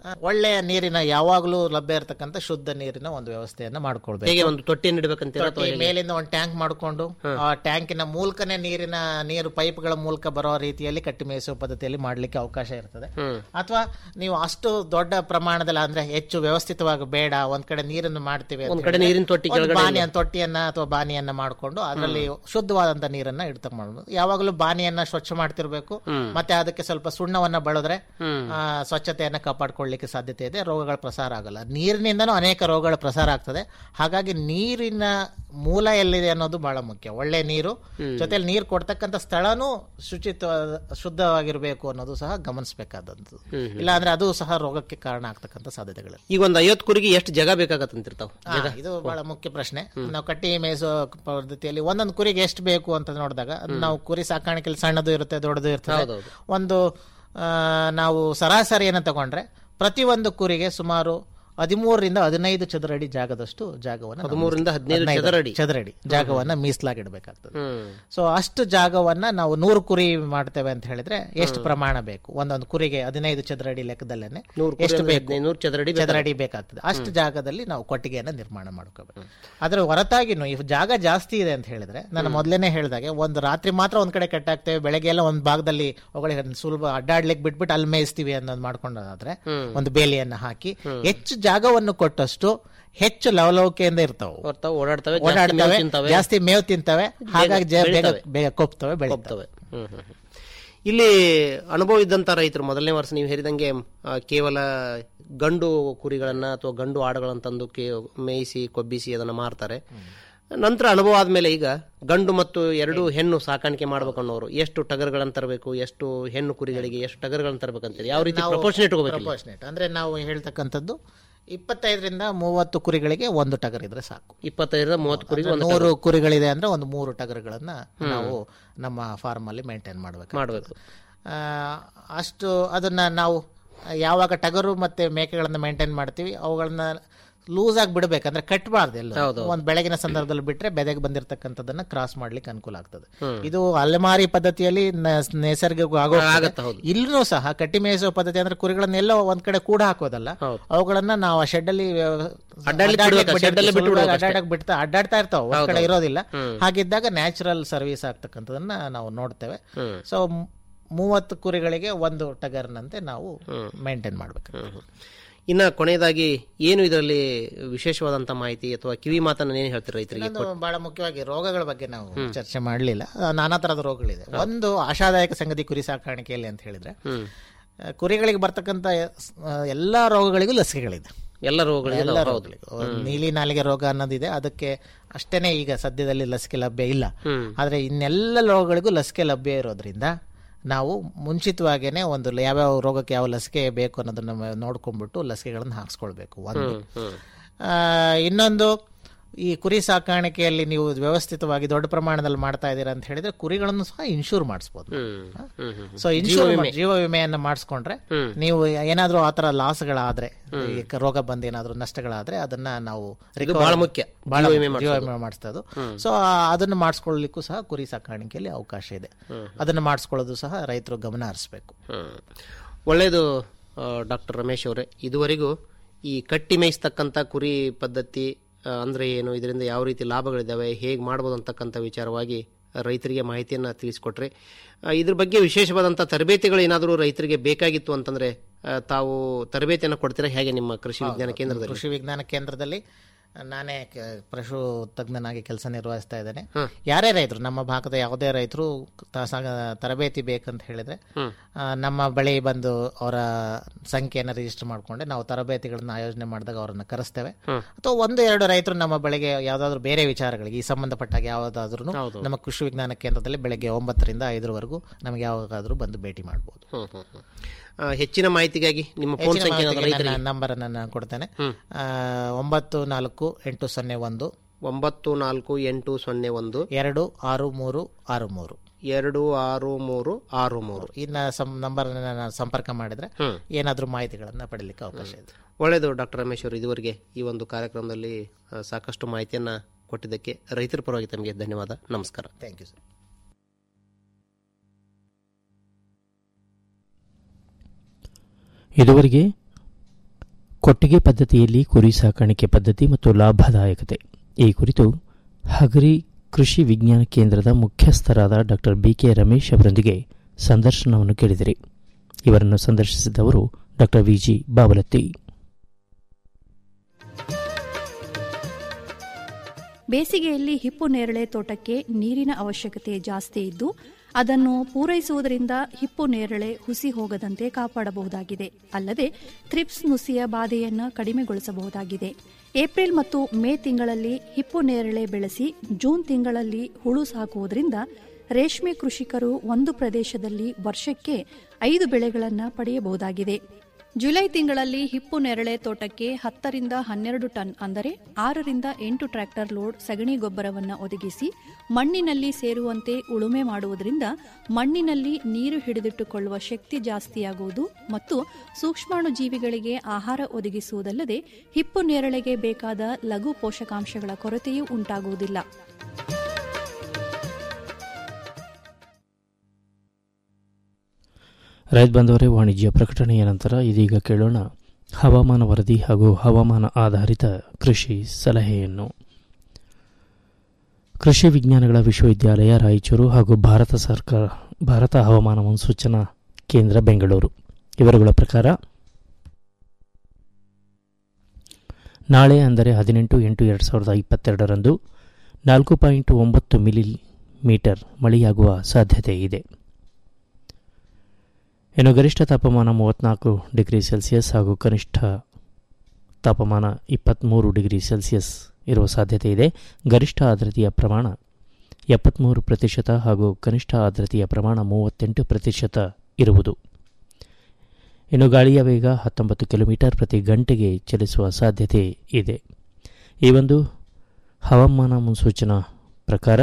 ಆ, ಒಳ್ಳೆಯ ನೀರಿನ ಯಾವಾಗಲೂ ಲಭ್ಯ ಇರತಕ್ಕಂಥ ಶುದ್ಧ ನೀರಿನ ಒಂದು ವ್ಯವಸ್ಥೆಯನ್ನ ಮಾಡ್ಕೊಳ್ಬೇಕು ಹೇಗೆ ಒಂದು ತೊಟ್ಟಿಯನ್ನು ಇಡಬೇಕಂತೀರಾ ಅಥವಾ ತೊಟ್ಟಿ ಹೇಗೆ? ಮೇಲಿಂದ ಒಂದು ಟ್ಯಾಂಕ್ ಮಾಡಿಕೊಂಡು ಆ ಟ್ಯಾಂಕಿನ ಮೂಲಕನೇ ನೀರಿನ ನೀರು ಪೈಪ್ಗಳ ಮೂಲಕ ಬರೋ ರೀತಿಯಲ್ಲಿ ಕಟ್ಟಿ ಮೇಯಿಸುವ ಪದ್ಧತಿಯಲ್ಲಿ ಮಾಡ್ಲಿಕ್ಕೆ ಅವಕಾಶ ಇರ್ತದೆ ಅಥವಾ ನೀವು ಅಷ್ಟು ದೊಡ್ಡ ಪ್ರಮಾಣದಲ್ಲಿ ಅಂದ್ರೆ ಹೆಚ್ಚು ವ್ಯವಸ್ಥಿತವಾಗಿ ಬೇಡ ಒಂದ್ ಕಡೆ ನೀರನ್ನು ಮಾಡ್ತೀವಿ ಅಂತ ಒಂದ್ ಕಡೆ ಹೇಳಿದ್ರೆ ನೀರಿನ ತೊಟ್ಟಿ ಒಂದು ಕೆಳಗಡೆ ಬಾನಿಯ ತೊಟ್ಟಿಯನ್ನ ಅಥವಾ ಬಾನಿಯನ್ನ ಮಾಡ್ಕೊಂಡು ಅದರಲ್ಲಿ ಶುದ್ಧವಾದಂತ ನೀರನ್ನ ಇಡ್ತಾ ಮಾಡೋದು ಯಾವಾಗಲೂ ಬಾನಿಯನ್ನ ಸ್ವಚ್ಛ ಮಾಡ್ತಿರ್ಬೇಕು ಮತ್ತೆ ಅದಕ್ಕೆ ಸ್ವಲ್ಪ ಸುಣ್ಣವನ್ನ ಬಳದ್ರೆ ಆ, ಸ್ವಚ್ಛತೆಯನ್ನ ಕಾಪಾಡ್ಕೊಳ್ಳಿಕ್ಕೆ ಸಾಧ್ಯತೆ ಇದೆ ರೋಗಗಳ ಪ್ರಸಾರ ಆಗಲ್ಲ ನೀರಿನಿಂದನೂ ಅನೇಕ ರೋಗಗಳ ಪ್ರಸಾರ ಆಗ್ತದೆ ಹಾಗಾಗಿ ನೀರಿನ ಮೂಲ ಎಲ್ಲಿದೆ ಅನ್ನೋದು ಬಹಳ ಮುಖ್ಯ ಒಳ್ಳೆ ನೀರು ಜೊತೆಲಿ ನೀರು ಕೊಡ್ತಕ್ಕಂಥ ಸ್ಥಳನೂ ಶುಚಿತ್ವ ಶುದ್ಧವಾಗಿರ್ಬೇಕು ಅನ್ನೋದು ಸಹ ಗಮನಿಸಬೇಕಾದಂಥದ್ದು ಇಲ್ಲ ಅಂದ್ರೆ ಅದು ಸಹ ರೋಗಕ್ಕೆ ಕಾರಣ ಆಗ್ತಕ್ಕಂಥ ಸಾಧ್ಯತೆಗಳು ಈಗ ಒಂದು ಐವತ್ತು ಕುರಿಗೆ ಎಷ್ಟು ಜಾಗ ಬೇಕಾಗತ್ತಂತಿರ್ತಾವ ಆ, ಇದು ಬಹಳ ಮುಖ್ಯ ಪ್ರಶ್ನೆ ನಾವು ಕಟ್ಟಿ ಮೇಯಿಸೋ ಪದ್ಧತಿಯಲ್ಲಿ ಒಂದೊಂದು ಕುರಿಗೆ ಎಷ್ಟು ಬೇಕು ಅಂತ ನೋಡಿದಾಗ ಅದು ನಾವು ಕುರಿ ಸಾಕಾಣಿಕೆಯಲ್ಲಿ ಸಣ್ಣದು ಇರುತ್ತೆ ದೊಡ್ಡದು ಇರ್ತದೆ ಹೌದೌದು. ಒಂದು ಆ, ನಾವು ಸರಾಸರಿಯನ್ನು ತಗೊಂಡ್ರೆ ಪ್ರತಿಯೊಂದು ಕುರಿಗೆ ಸುಮಾರು ಹದಿಮೂರರಿಂದ ಹದಿನೈದು ಚದರಡಿ ಜಾಗದಷ್ಟು ಜಾಗವನ್ನು ನಾವು ಹದಿಮೂರರಿಂದ ಹದಿನೈದು ಹದಿನೈದು ಚದರಡಿ. ಚದರಡಿ ಜಾಗವನ್ನ ಮೀಸಲಾಗಿಡಬೇಕಾಗ್ತದೆ ಹ್ಮ್. ಸೊ ಅಷ್ಟು ಜಾಗವನ್ನ ನಾವು ನೂರು ಕುರಿ ಮಾಡ್ತೇವೆ ಅಂತ ಹೇಳಿದ್ರೆ ಎಷ್ಟು ಪ್ರಮಾಣ ಬೇಕು ಒಂದೊಂದು ಕುರಿಗೆ ಹದಿನೈದು ಚದರಡಿ ಲೆಕ್ಕದಲ್ಲೇನೆ ನೂರು ಕುರಿ ಎಷ್ಟು ಅಂದ್ರೆ ಬೇಕು ಹದಿನೈದು ಚದರಡಿ ಬೇಕಾಗುತ್ತೆ. ಚದರಡಿ ಬೇಕಾಗ್ತದೆ ಅಷ್ಟು ಜಾಗದಲ್ಲಿ ನಾವು ಕೊಟ್ಟಿಗೆಯನ್ನ ನಿರ್ಮಾಣ ಮಾಡ್ಕೋಬೇಕು ಅದರ ಹೊರತಾಗಿನೂ ಈ ಜಾಗ ಜಾಸ್ತಿ ಇದೆ ಅಂತ ಹೇಳಿದ್ರೆ ನಾನು ಮೊದಲೇನೆ ಹೇಳಿದಾಗೆ ಒಂದು ರಾತ್ರಿ ಮಾತ್ರ ಒಂದ್ ಕಡೆ ಕಟ್ಟಾಕ್ತೇವೆ ಬೆಳಗ್ಗೆ ಎಲ್ಲ ಒಂದ್ ಭಾಗದಲ್ಲಿ ಅವುಗಳಿಗೆ ಸುಲಭ ಅಡ್ಡಾಡ್ಲಿಕ್ಕೆ ಬಿಟ್ಬಿಟ್ಟು ಅಲ್ಲಿ ಮೇಯಿಸ್ತೀವಿ ಅನ್ನೋದು ಮಾಡ್ಕೊಂಡಾದ್ರೆ ಒಂದು ಬೇಲಿಯನ್ನ ಹಾಕಿ ಹೆಚ್ಚು ಜಾಗವನ್ನು ಕೊಟ್ಟಷ್ಟು ಹೆಚ್ಚು ಲವಲವಿಕೆಯಿಂದ ಇರ್ತಾವೆ ಬರ್ತಾವ ಓಡಾಡ್ತವೆ ಜಾಸ್ತಿ ಮೇವು ಓಡಾಡ್ತವೆ ತಿಂತವೆ. ಜಾಸ್ತಿ ಮೇವು ತಿಂತವೆ ಹಾಗಾಗಿ ಜ- ಬೇಗ ಬೆಳಿತವೆ. ಬೇಗ ಕೊಪ್ತವೆ ಬೆಳಿತವೆ ಹ್ಮ್, ಹ್ಮ್, ಹ್ಮ್. ಇಲ್ಲಿ ಅನುಭವ ಇದ್ದಂತ ರೈತರು ಮೊದಲನೇ ವರ್ಷ ನೀವು ಹೇಳಿದಂಗೆ ಆ, ಕೇವಲ ಗಂಡು ಕುರಿಗಳನ್ನ ಅಥವಾ ಗಂಡು ಆಡುಗಳನ್ನ ತಂದು ಕೇ ಮೇಯಿಸಿ ಕೊಬ್ಬಿಸಿ ಅದನ್ನ ಮಾರ್ತಾರೆ ನಂತರ ಅನುಭವ ಆದ್ಮೇಲೆ ಈಗ ಗಂಡು ಮತ್ತು ಎರಡು ಹೆಣ್ಣು ಸಾಕಾಣಿಕೆ ಮಾಡ್ಬೇಕು ಅನ್ನೋರು ಎಷ್ಟು ಟಗರ್ಗಳನ್ನ ತರಬೇಕು ಎಷ್ಟು ಹೆಣ್ಣು ಕುರಿಗಳಿಗೆ ಎಷ್ಟು ಟಗರ್ಗಳನ್ನ ತರಬೇಕಂತೀರಿ ಯಾವ ರೀತಿ ಪ್ರಪೋರ್ಷನ್ ಇಟ್ಕೋಬೇಕು ಇಲ್ಲಿ? ಪ್ರಪೋರ್ಷನೇಟ್ ಅಂದ್ರೆ ನಾವು ಹೇಳ್ತಕ್ಕಂಥದ್ದು ಇಪ್ಪತ್ತೈದರಿಂದ ಮೂವತ್ತು ಕುರಿಗಳಿಗೆ ಒಂದು ಟಗರ್ ಇದ್ರೆ ಸಾಕು ಇಪ್ಪತ್ತೈದರಿಂದ ಮೂವತ್ತು ಕುರಿಗೆ ಒಂದು ನೂರು ಕುರಿಗಳಿದೆ ಅಂದ್ರೆ ಒಂದು ಮೂರು ಟಗರ್ಗಳನ್ನ ನಾವು ನಮ್ಮ ಫಾರ್ಮ್ ಅಲ್ಲಿ ಮೇಂಟೈನ್ ಮಾಡಬೇಕು ಮಾಡ್ಬೇಕು ಅಷ್ಟು ಅದನ್ನ ನಾವು ಯಾವಾಗ ಟಗರು ಮತ್ತೆ ಮೇಕೆಗಳನ್ನ ಮೇಂಟೈನ್ ಮಾಡ್ತೀವಿ ಅವುಗಳನ್ನ ಲೂಸ್ ಆಗಿ ಬಿಡಬೇಕಂದ್ರೆ ಕಟ್ಟಬಾರ್ದು ಎಲ್ಲ ಒಂದು ಬೆಳಗಿನ ಸಂದರ್ಭದಲ್ಲಿ ಬಿಟ್ರೆ ಬೆದೆಗೆ ಬಂದಿರತಕ್ಕಂಥದ್ದನ್ನ ಕ್ರಾಸ್ ಮಾಡ್ಲಿಕ್ಕೆ ಅನುಕೂಲ ಆಗ್ತದೆ ಇದು ಅಲೆಮಾರಿ ಪದ್ಧತಿಯಲ್ಲಿ ನ- ನೈಸರ್ಗಿಕ ಆಗೋ ಇಲ್ಲೂ ಸಹ ಕಟ್ಟಿ ಮೇಯಿಸುವ ಪದ್ಧತಿ ಅಂದ್ರೆ ಕುರಿಗಳನ್ನೆಲ್ಲ ಒಂದ್ ಕಡೆ ಕೂಡ ಹಾಕೋದಲ್ಲ ಅವುಗಳನ್ನ ನಾವು ಆ ಶೆಡ್ ಅಲ್ಲಿ ಅಡ್ಡಾಡ್ಲಿಕ್ಕೆ ಬಿಡ್ಬೇಕು, shed ಅಲ್ಲಿ ಬಿಟ್ಟು ಬಿಡ್ಬೇಕು ಅಷ್ಟೇ. ಅಡ್ಡಾಡಕ್ ಬಿಡ್ತಾ ಅಡ್ಡಾಡ್ತಾ ಇರ್ತಾವ ಒಂದ್ ಕಡೆ ಇರೋದಿಲ್ಲ ಹಾಗಿದ್ದಾಗ ನ್ಯಾಚುರಲ್ ಸರ್ವಿಸ್ ಆಗ್ತಕ್ಕಂಥದನ್ನ ನಾವು ನೋಡ್ತೇವೆ ಸೊ ಮೂವತ್ತು ಕುರಿಗಳಿಗೆ ಒಂದು ಟಗರ್ನಂತೆ ನಾವು ಮೇಂಟೈನ್ ಮಾಡ್ಬೇಕು ಇನ್ನ ಕೊನೆಯದಾಗಿ ಏನು ಇದರಲ್ಲಿ ವಿಶೇಷವಾದಂತ ಮಾಹಿತಿ ಅಥವಾ ಕಿವಿ ಮಾತನ್ನ ಏನು ಹೇಳ್ತೀರಿ ರೈತರಿಗೆ ಇನ್ನೊಂದು ಬಹಳ ಮುಖ್ಯವಾಗಿ ರೋಗಗಳ ಬಗ್ಗೆ ನಾವು ಚರ್ಚೆ ಮಾಡಲಿಲ್ಲ ನಾನಾ ತರದ ರೋಗಗಳಿದೆ ಒಂದು ಆಶಾದಾಯಕ ಸಂಗತಿ ಕುರಿ ಸಾಕಾಣಿಕೆಯಲ್ಲಿ ಅಂತ ಹೇಳಿದ್ರೆ ಆ, ಕುರಿಗಳಿಗೆ ಬರ್ತಕ್ಕಂಥ ಆ, ಎಲ್ಲಾ ರೋಗಗಳಿಗೂ ಲಸಿಕೆಗಳಿದೆ ಎಲ್ಲ ರೋಗಗಳಿಗೆ ಎಲ್ಲ ಹೌದು. ರೋಗಗಳಿಗೂ. ನೀಲಿ ನಾಲಿಗೆ ರೋಗ ಅನ್ನೋದಿದೆ ಅದಕ್ಕೆ ಅಷ್ಟೇನೆ ಈಗ ಸದ್ಯದಲ್ಲಿ ಲಸಿಕೆ ಲಭ್ಯ ಇಲ್ಲ ಆದ್ರೆ ಇನ್ನೆಲ್ಲ ರೋಗಗಳಿಗೂ ಲಸಿಕೆ ಲಭ್ಯ ಇರೋದ್ರಿಂದ ನಾವು ಮುಂಚಿತವಾಗೇನೆ ಒಂದು ಯಾವ್ಯಾವ ರೋಗಕ್ಕೆ ಯಾವ ಲಸಿಕೆ ಬೇಕು ಅನ್ನೋದನ್ನ ನೋಡ್ಕೊಂಡ್ಬಿಟ್ಟು ಲಸಿಕೆಗಳನ್ನು ಹಾಕ್ಸ್ಕೊಳ್ಬೇಕು ಒಂದು ಆ, ಇನ್ನೊಂದು ಈ ಕುರಿ ಸಾಕಾಣಿಕೆಯಲ್ಲಿ ನೀವು ವ್ಯವಸ್ಥಿತವಾಗಿ ದೊಡ್ಡ ಪ್ರಮಾಣದಲ್ಲಿ ಮಾಡ್ತಾ ಇದ್ದೀರಾ ಅಂತ ಹೇಳಿದ್ರೆ ಕುರಿಗಳನ್ನು ಸಹ ಇನ್ಶೂರ್ ಮಾಡಿಸ್ಬೋದು ಸೊ ಇನ್ಶೂರ್ ಜೀವ ವಿಮೆಯನ್ನ ಮಾಡಿಸ್ಕೊಂಡ್ರೆ ನೀವು ಏನಾದ್ರೂ ಆತರ ಲಾಸ್ಗಳಾದ್ರೆ ಈ ಕ- ರೋಗ ಬಂದು ಏನಾದ್ರೂ ನಷ್ಟಗಳಾದ್ರೆ ಅದನ್ನ ನಾವು recover- ಬಹಳ ಮುಖ್ಯ. ಬಹಳ ಜೀವ ವಿಮೆ ಜೀವ ವಿಮೆ ಮಾಡಿಸ್ತದು ಸೊ ಅದನ್ನ ಮಾಡಿಸ್ಕೊಳ್ಳಿಕ್ಕೂ ಸಹ ಕುರಿ ಸಾಕಾಣಿಕೆಯಲ್ಲಿ ಅವಕಾಶ ಇದೆ ಅದನ್ನ ಮಾಡಿಸ್ಕೊಳ್ಳೋದು ಸಹ ರೈತರು ಗಮನ ಹರಿಸಬೇಕು ಹ್ಮ್. ಒಳ್ಳೆಯದು ಡಾಕ್ಟರ್ ರಮೇಶ್ ಅವರೇ ಇದುವರೆಗೂ ಈ ಕಟ್ಟಿ ಮೇಯಿಸ್ತಕ್ಕಂಥ ಕುರಿ ಪದ್ಧತಿ ಆ, ಅಂದ್ರೆ ಏನು ಇದರಿಂದ ಯಾವ ರೀತಿ ಲಾಭಗಳಿದ್ದಾವೆ ಹೇಗೆ ಮಾಡ್ಬೋದು ಅಂತಕ್ಕಂಥ ವಿಚಾರವಾಗಿ ರೈತರಿಗೆ ಮಾಹಿತಿಯನ್ನು ತಿಳಿಸ್ಕೊಟ್ರೆ ಆ, ಇದ್ರ ಬಗ್ಗೆ ವಿಶೇಷವಾದಂಥ ತರಬೇತಿಗಳು ಏನಾದರೂ ರೈತರಿಗೆ ಬೇಕಾಗಿತ್ತು ಅಂತಂದ್ರೆ ಆ, ತಾವು ತರಬೇತಿಯನ್ನು ಕೊಡ್ತೀರಾ ಹೇಗೆ ನಿಮ್ಮ ಕೃಷಿ ವಿಜ್ಞಾನ ಕೇಂದ್ರದಲ್ಲಿ ಕೃಷಿ ವಿಜ್ಞಾನ ಕೇಂದ್ರದಲ್ಲಿ ನಾನೇ ಕ- ಪಶು ತಜ್ಞನಾಗಿ ಕೆಲಸ ನಿರ್ವಹಿಸ್ತಾ ಇದ್ದೇನೆ ಯಾರೇ ರೈತರು ನಮ್ಮ ಭಾಗದ ಯಾವುದೇ ರೈತರು ತ- ಸ- ತರಬೇತಿ ಬೇಕಂತ ಹೇಳಿದ್ರೆ ಆ, ನಮ್ಮ ಬಳಿ ಬಂದು ಅವರ ಸಂಖ್ಯೆಯನ್ನು ರಿಜಿಸ್ಟರ್ ಮಾಡ್ಕೊಂಡೆ ನಾವು ತರಬೇತಿಗಳನ್ನ ಆಯೋಜನೆ ಮಾಡಿದಾಗ ಅವರನ್ನ ಕರೆಸ್ತೇವೆ ಅಥವಾ ಒಂದು ಎರಡು ರೈತರು ನಮ್ಮ ಬಳಿಗೆ ಯಾವ್ದಾದ್ರು ಬೇರೆ ವಿಚಾರಗಳಿಗೆ ಈ ಸಂಬಂಧಪಟ್ಟಾಗ ಯಾವುದಾದ್ರೂ ನಮ್ಮ ಕೃಷಿ ವಿಜ್ಞಾನ ಕೇಂದ್ರದಲ್ಲಿ ಬೆಳಗ್ಗೆ ಒಂಬತ್ತರಿಂದ ಐದರವರೆಗೂ ನಮಗೆ ಯಾವಾಗಾದ್ರೂ ಬಂದು ಭೇಟಿ ಮಾಡಬಹುದು ಹ್ಮ್, ಹ್ಮ್, ಹ್ಮ್. ಆ, ಹೆಚ್ಚಿನ ಮಾಹಿತಿಗಾಗಿ ನಿಮ್ಮ ಫೋನ್ ಸಂಖ್ಯೆ ಏನಾದ್ರು ರೈತರಿಗೆ ನಂಬರ್ ನಾನು ಕೊಡ್ತೇನೆ ಆ, ಒಂಬತ್ತು ನಾಲ್ಕು ಎಂಟು ಸೊನ್ನೆ ಒಂದು ಒಂಬತ್ತು ನಾಲ್ಕು ಎಂಟು ಸೊನ್ನೆ ಒಂದು ಎರಡು ಆರು ಮೂರು ಆರು ಮೂರು ಎರಡು ಆರು ಮೂರು ಆರು ಮೂರು ಇನ್ನ ನಂಬರ್ ಸಂಪರ್ಕ ಮಾಡಿದ್ರೆ ಏನಾದ್ರೂ ಮಾಹಿತಿಗಳನ್ನ ಪಡೀಲಿಕ್ಕೆ ಅವಕಾಶ ಇದೆ ಒಳ್ಳೆಯದು ಡಾಕ್ಟರ್ ರಮೇಶ್ ಅವರು ಇದುವರೆಗೆ ಈ ಒಂದು ಕಾರ್ಯಕ್ರಮದಲ್ಲಿ ಆ, ಸಾಕಷ್ಟು ಮಾಹಿತಿಯನ್ನು ಕೊಟ್ಟಿದ್ದಕ್ಕೆ ರೈತರ ಪರವಾಗಿ ತಮಗೆ ಧನ್ಯವಾದ ನಮಸ್ಕಾರ ಥ್ಯಾಂಕ್ ಯು ಸರ್ ಇದುವರೆಗೆ ಕೊಟ್ಟಿಗೆ ಪದ್ಧತಿಯಲ್ಲಿ ಕುರಿ ಸಾಕಾಣಿಕೆ ಪದ್ಧತಿ ಮತ್ತು ಲಾಭದಾಯಕತೆ ಈ ಕುರಿತು ಹಗರಿ ಕೃಷಿ ವಿಜ್ಞಾನ ಕೇಂದ್ರದ ಮುಖ್ಯಸ್ಥರಾದ ಡಾಕ್ಟರ್ ಬಿಕೆ ರಮೇಶ್ ಅವರೊಂದಿಗೆ ಸಂದರ್ಶನವನ್ನು ಕೇಳಿದಿರಿ ಇವರನ್ನು ಸಂದರ್ಶಿಸಿದವರು ಡಾಕ್ಟರ್ ವಿಜಿ ಬಾವಲತ್ತಿ ಬೇಸಿಗೆಯಲ್ಲಿ ಹಿಪ್ಪು ನೇರಳೆ ತೋಟಕ್ಕೆ ನೀರಿನ ಅವಶ್ಯಕತೆ ಜಾಸ್ತಿ ಇದ್ದು ಅದನ್ನು ಪೂರೈಸುವುದರಿಂದ ಹಿಪ್ಪು ನೇರಳೆ ಹುಸಿ ಹೋಗದಂತೆ ಕಾಪಾಡಬಹುದಾಗಿದೆ ಅಲ್ಲದೆ ಥ್ರಿಪ್ಸ್ ನುಸಿಯ ಬಾಧೆಯನ್ನು ಕಡಿಮೆಗೊಳಿಸಬಹುದಾಗಿದೆ ಏಪ್ರಿಲ್ ಮತ್ತು ಮೇ ತಿಂಗಳಲ್ಲಿ ಹಿಪ್ಪು ನೇರಳೆ ಬೆಳೆಸಿ ಜೂನ್ ತಿಂಗಳಲ್ಲಿ ಹುಳು ಸಾಕುವುದರಿಂದ ರೇಷ್ಮೆ ಕೃಷಿಕರು ಒಂದು ಪ್ರದೇಶದಲ್ಲಿ ವರ್ಷಕ್ಕೆ ಐದು ಬೆಳೆಗಳನ್ನು ಪಡೆಯಬಹುದಾಗಿದೆ ಜುಲೈ ತಿಂಗಳಲ್ಲಿ ಹಿಪ್ಪು ನೆರಳೆ ತೋಟಕ್ಕೆ ಹತ್ತರಿಂದ ಹನ್ನೆರಡು ಟನ್ ಅಂದರೆ ಆರರಿಂದ ಎಂಟು ಟ್ರ್ಯಾಕ್ಟರ್ ಲೋಡ್ ಸಗಣಿ ಗೊಬ್ಬರವನ್ನು ಒದಗಿಸಿ ಮಣ್ಣಿನಲ್ಲಿ ಸೇರುವಂತೆ ಉಳುಮೆ ಮಾಡುವುದರಿಂದ ಮಣ್ಣಿನಲ್ಲಿ ನೀರು ಹಿಡಿದಿಟ್ಟುಕೊಳ್ಳುವ ಶಕ್ತಿ ಜಾಸ್ತಿಯಾಗುವುದು ಮತ್ತು ಸೂಕ್ಷ್ಮಾಣು ಜೀವಿಗಳಿಗೆ ಆಹಾರ ಒದಗಿಸುವುದಲ್ಲದೆ ಹಿಪ್ಪು ನೇರಳೆಗೆ ಬೇಕಾದ ಲಘು ಪೋಷಕಾಂಶಗಳ ಕೊರತೆಯೂ ಉಂಟಾಗುವುದಿಲ್ಲ ರೈತ ಬಂದವರೇ ವಾಣಿಜ್ಯ ಪ್ರಕಟಣೆಯ ನಂತರ ಇದೀಗ ಕೇಳೋಣ ಹವಾಮಾನ ವರದಿ ಹಾಗೂ ಹವಾಮಾನ ಆಧಾರಿತ ಕೃಷಿ ಸಲಹೆಯನ್ನು ಕೃಷಿ ವಿಜ್ಞಾನಗಳ ವಿಶ್ವವಿದ್ಯಾಲಯ ರಾಯಚೂರು ಹಾಗೂ ಭಾರತ ಸರ್ಕಾರ ಭಾರತ ಹವಾಮಾನ ಮುನ್ಸೂಚನಾ ಕೇಂದ್ರ ಬೆಂಗಳೂರು ಇವರುಗಳ ಪ್ರಕಾರ ನಾಳೆ ಅಂದರೆ ಹದಿನೆಂಟು ಎಂಟು ಎರಡು ಸಾವಿರದ ಇಪ್ಪತ್ತೆರಡರಂದು ನಾಲ್ಕು ಪಾಯಿಂಟ್ ಒಂಬತ್ತು ಮಿಲಿ ಮೀಟರ್ ಮಳೆಯಾಗುವ ಸಾಧ್ಯತೆ ಇದೆ ಇನ್ನು ಗರಿಷ್ಠ ತಾಪಮಾನ ಮೂವತ್ತ್ನಾಲ್ಕು ಡಿಗ್ರಿ ಸೆಲ್ಸಿಯಸ್ ಹಾಗೂ ಕನಿಷ್ಠ ತಾಪಮಾನ ಇಪ್ಪತ್ತ್ಮೂರು ಡಿಗ್ರಿ ಸೆಲ್ಸಿಯಸ್ ಇರುವ ಸಾಧ್ಯತೆ ಇದೆ ಗರಿಷ್ಠ ಆರ್ದ್ರತೆಯ ಪ್ರಮಾಣ ಎಪ್ಪತ್ತ್ಮೂರು ಪ್ರತಿಶತ ಹಾಗೂ ಕನಿಷ್ಠ ಆರ್ದ್ರತೆಯ ಪ್ರಮಾಣ ಮೂವತ್ತೆಂಟು ಪ್ರತಿಶತ ಇರುವುದು ಇನ್ನು ಗಾಳಿಯ ವೇಗ ಹತ್ತೊಂಬತ್ತು ಕಿಲೋಮೀಟರ್ ಪ್ರತಿ ಗಂಟೆಗೆ ಚಲಿಸುವ ಸಾಧ್ಯತೆ ಇದೆ ಈ ಒಂದು ಹವಾಮಾನ ಮುನ್ಸೂಚನಾ ಪ್ರಕಾರ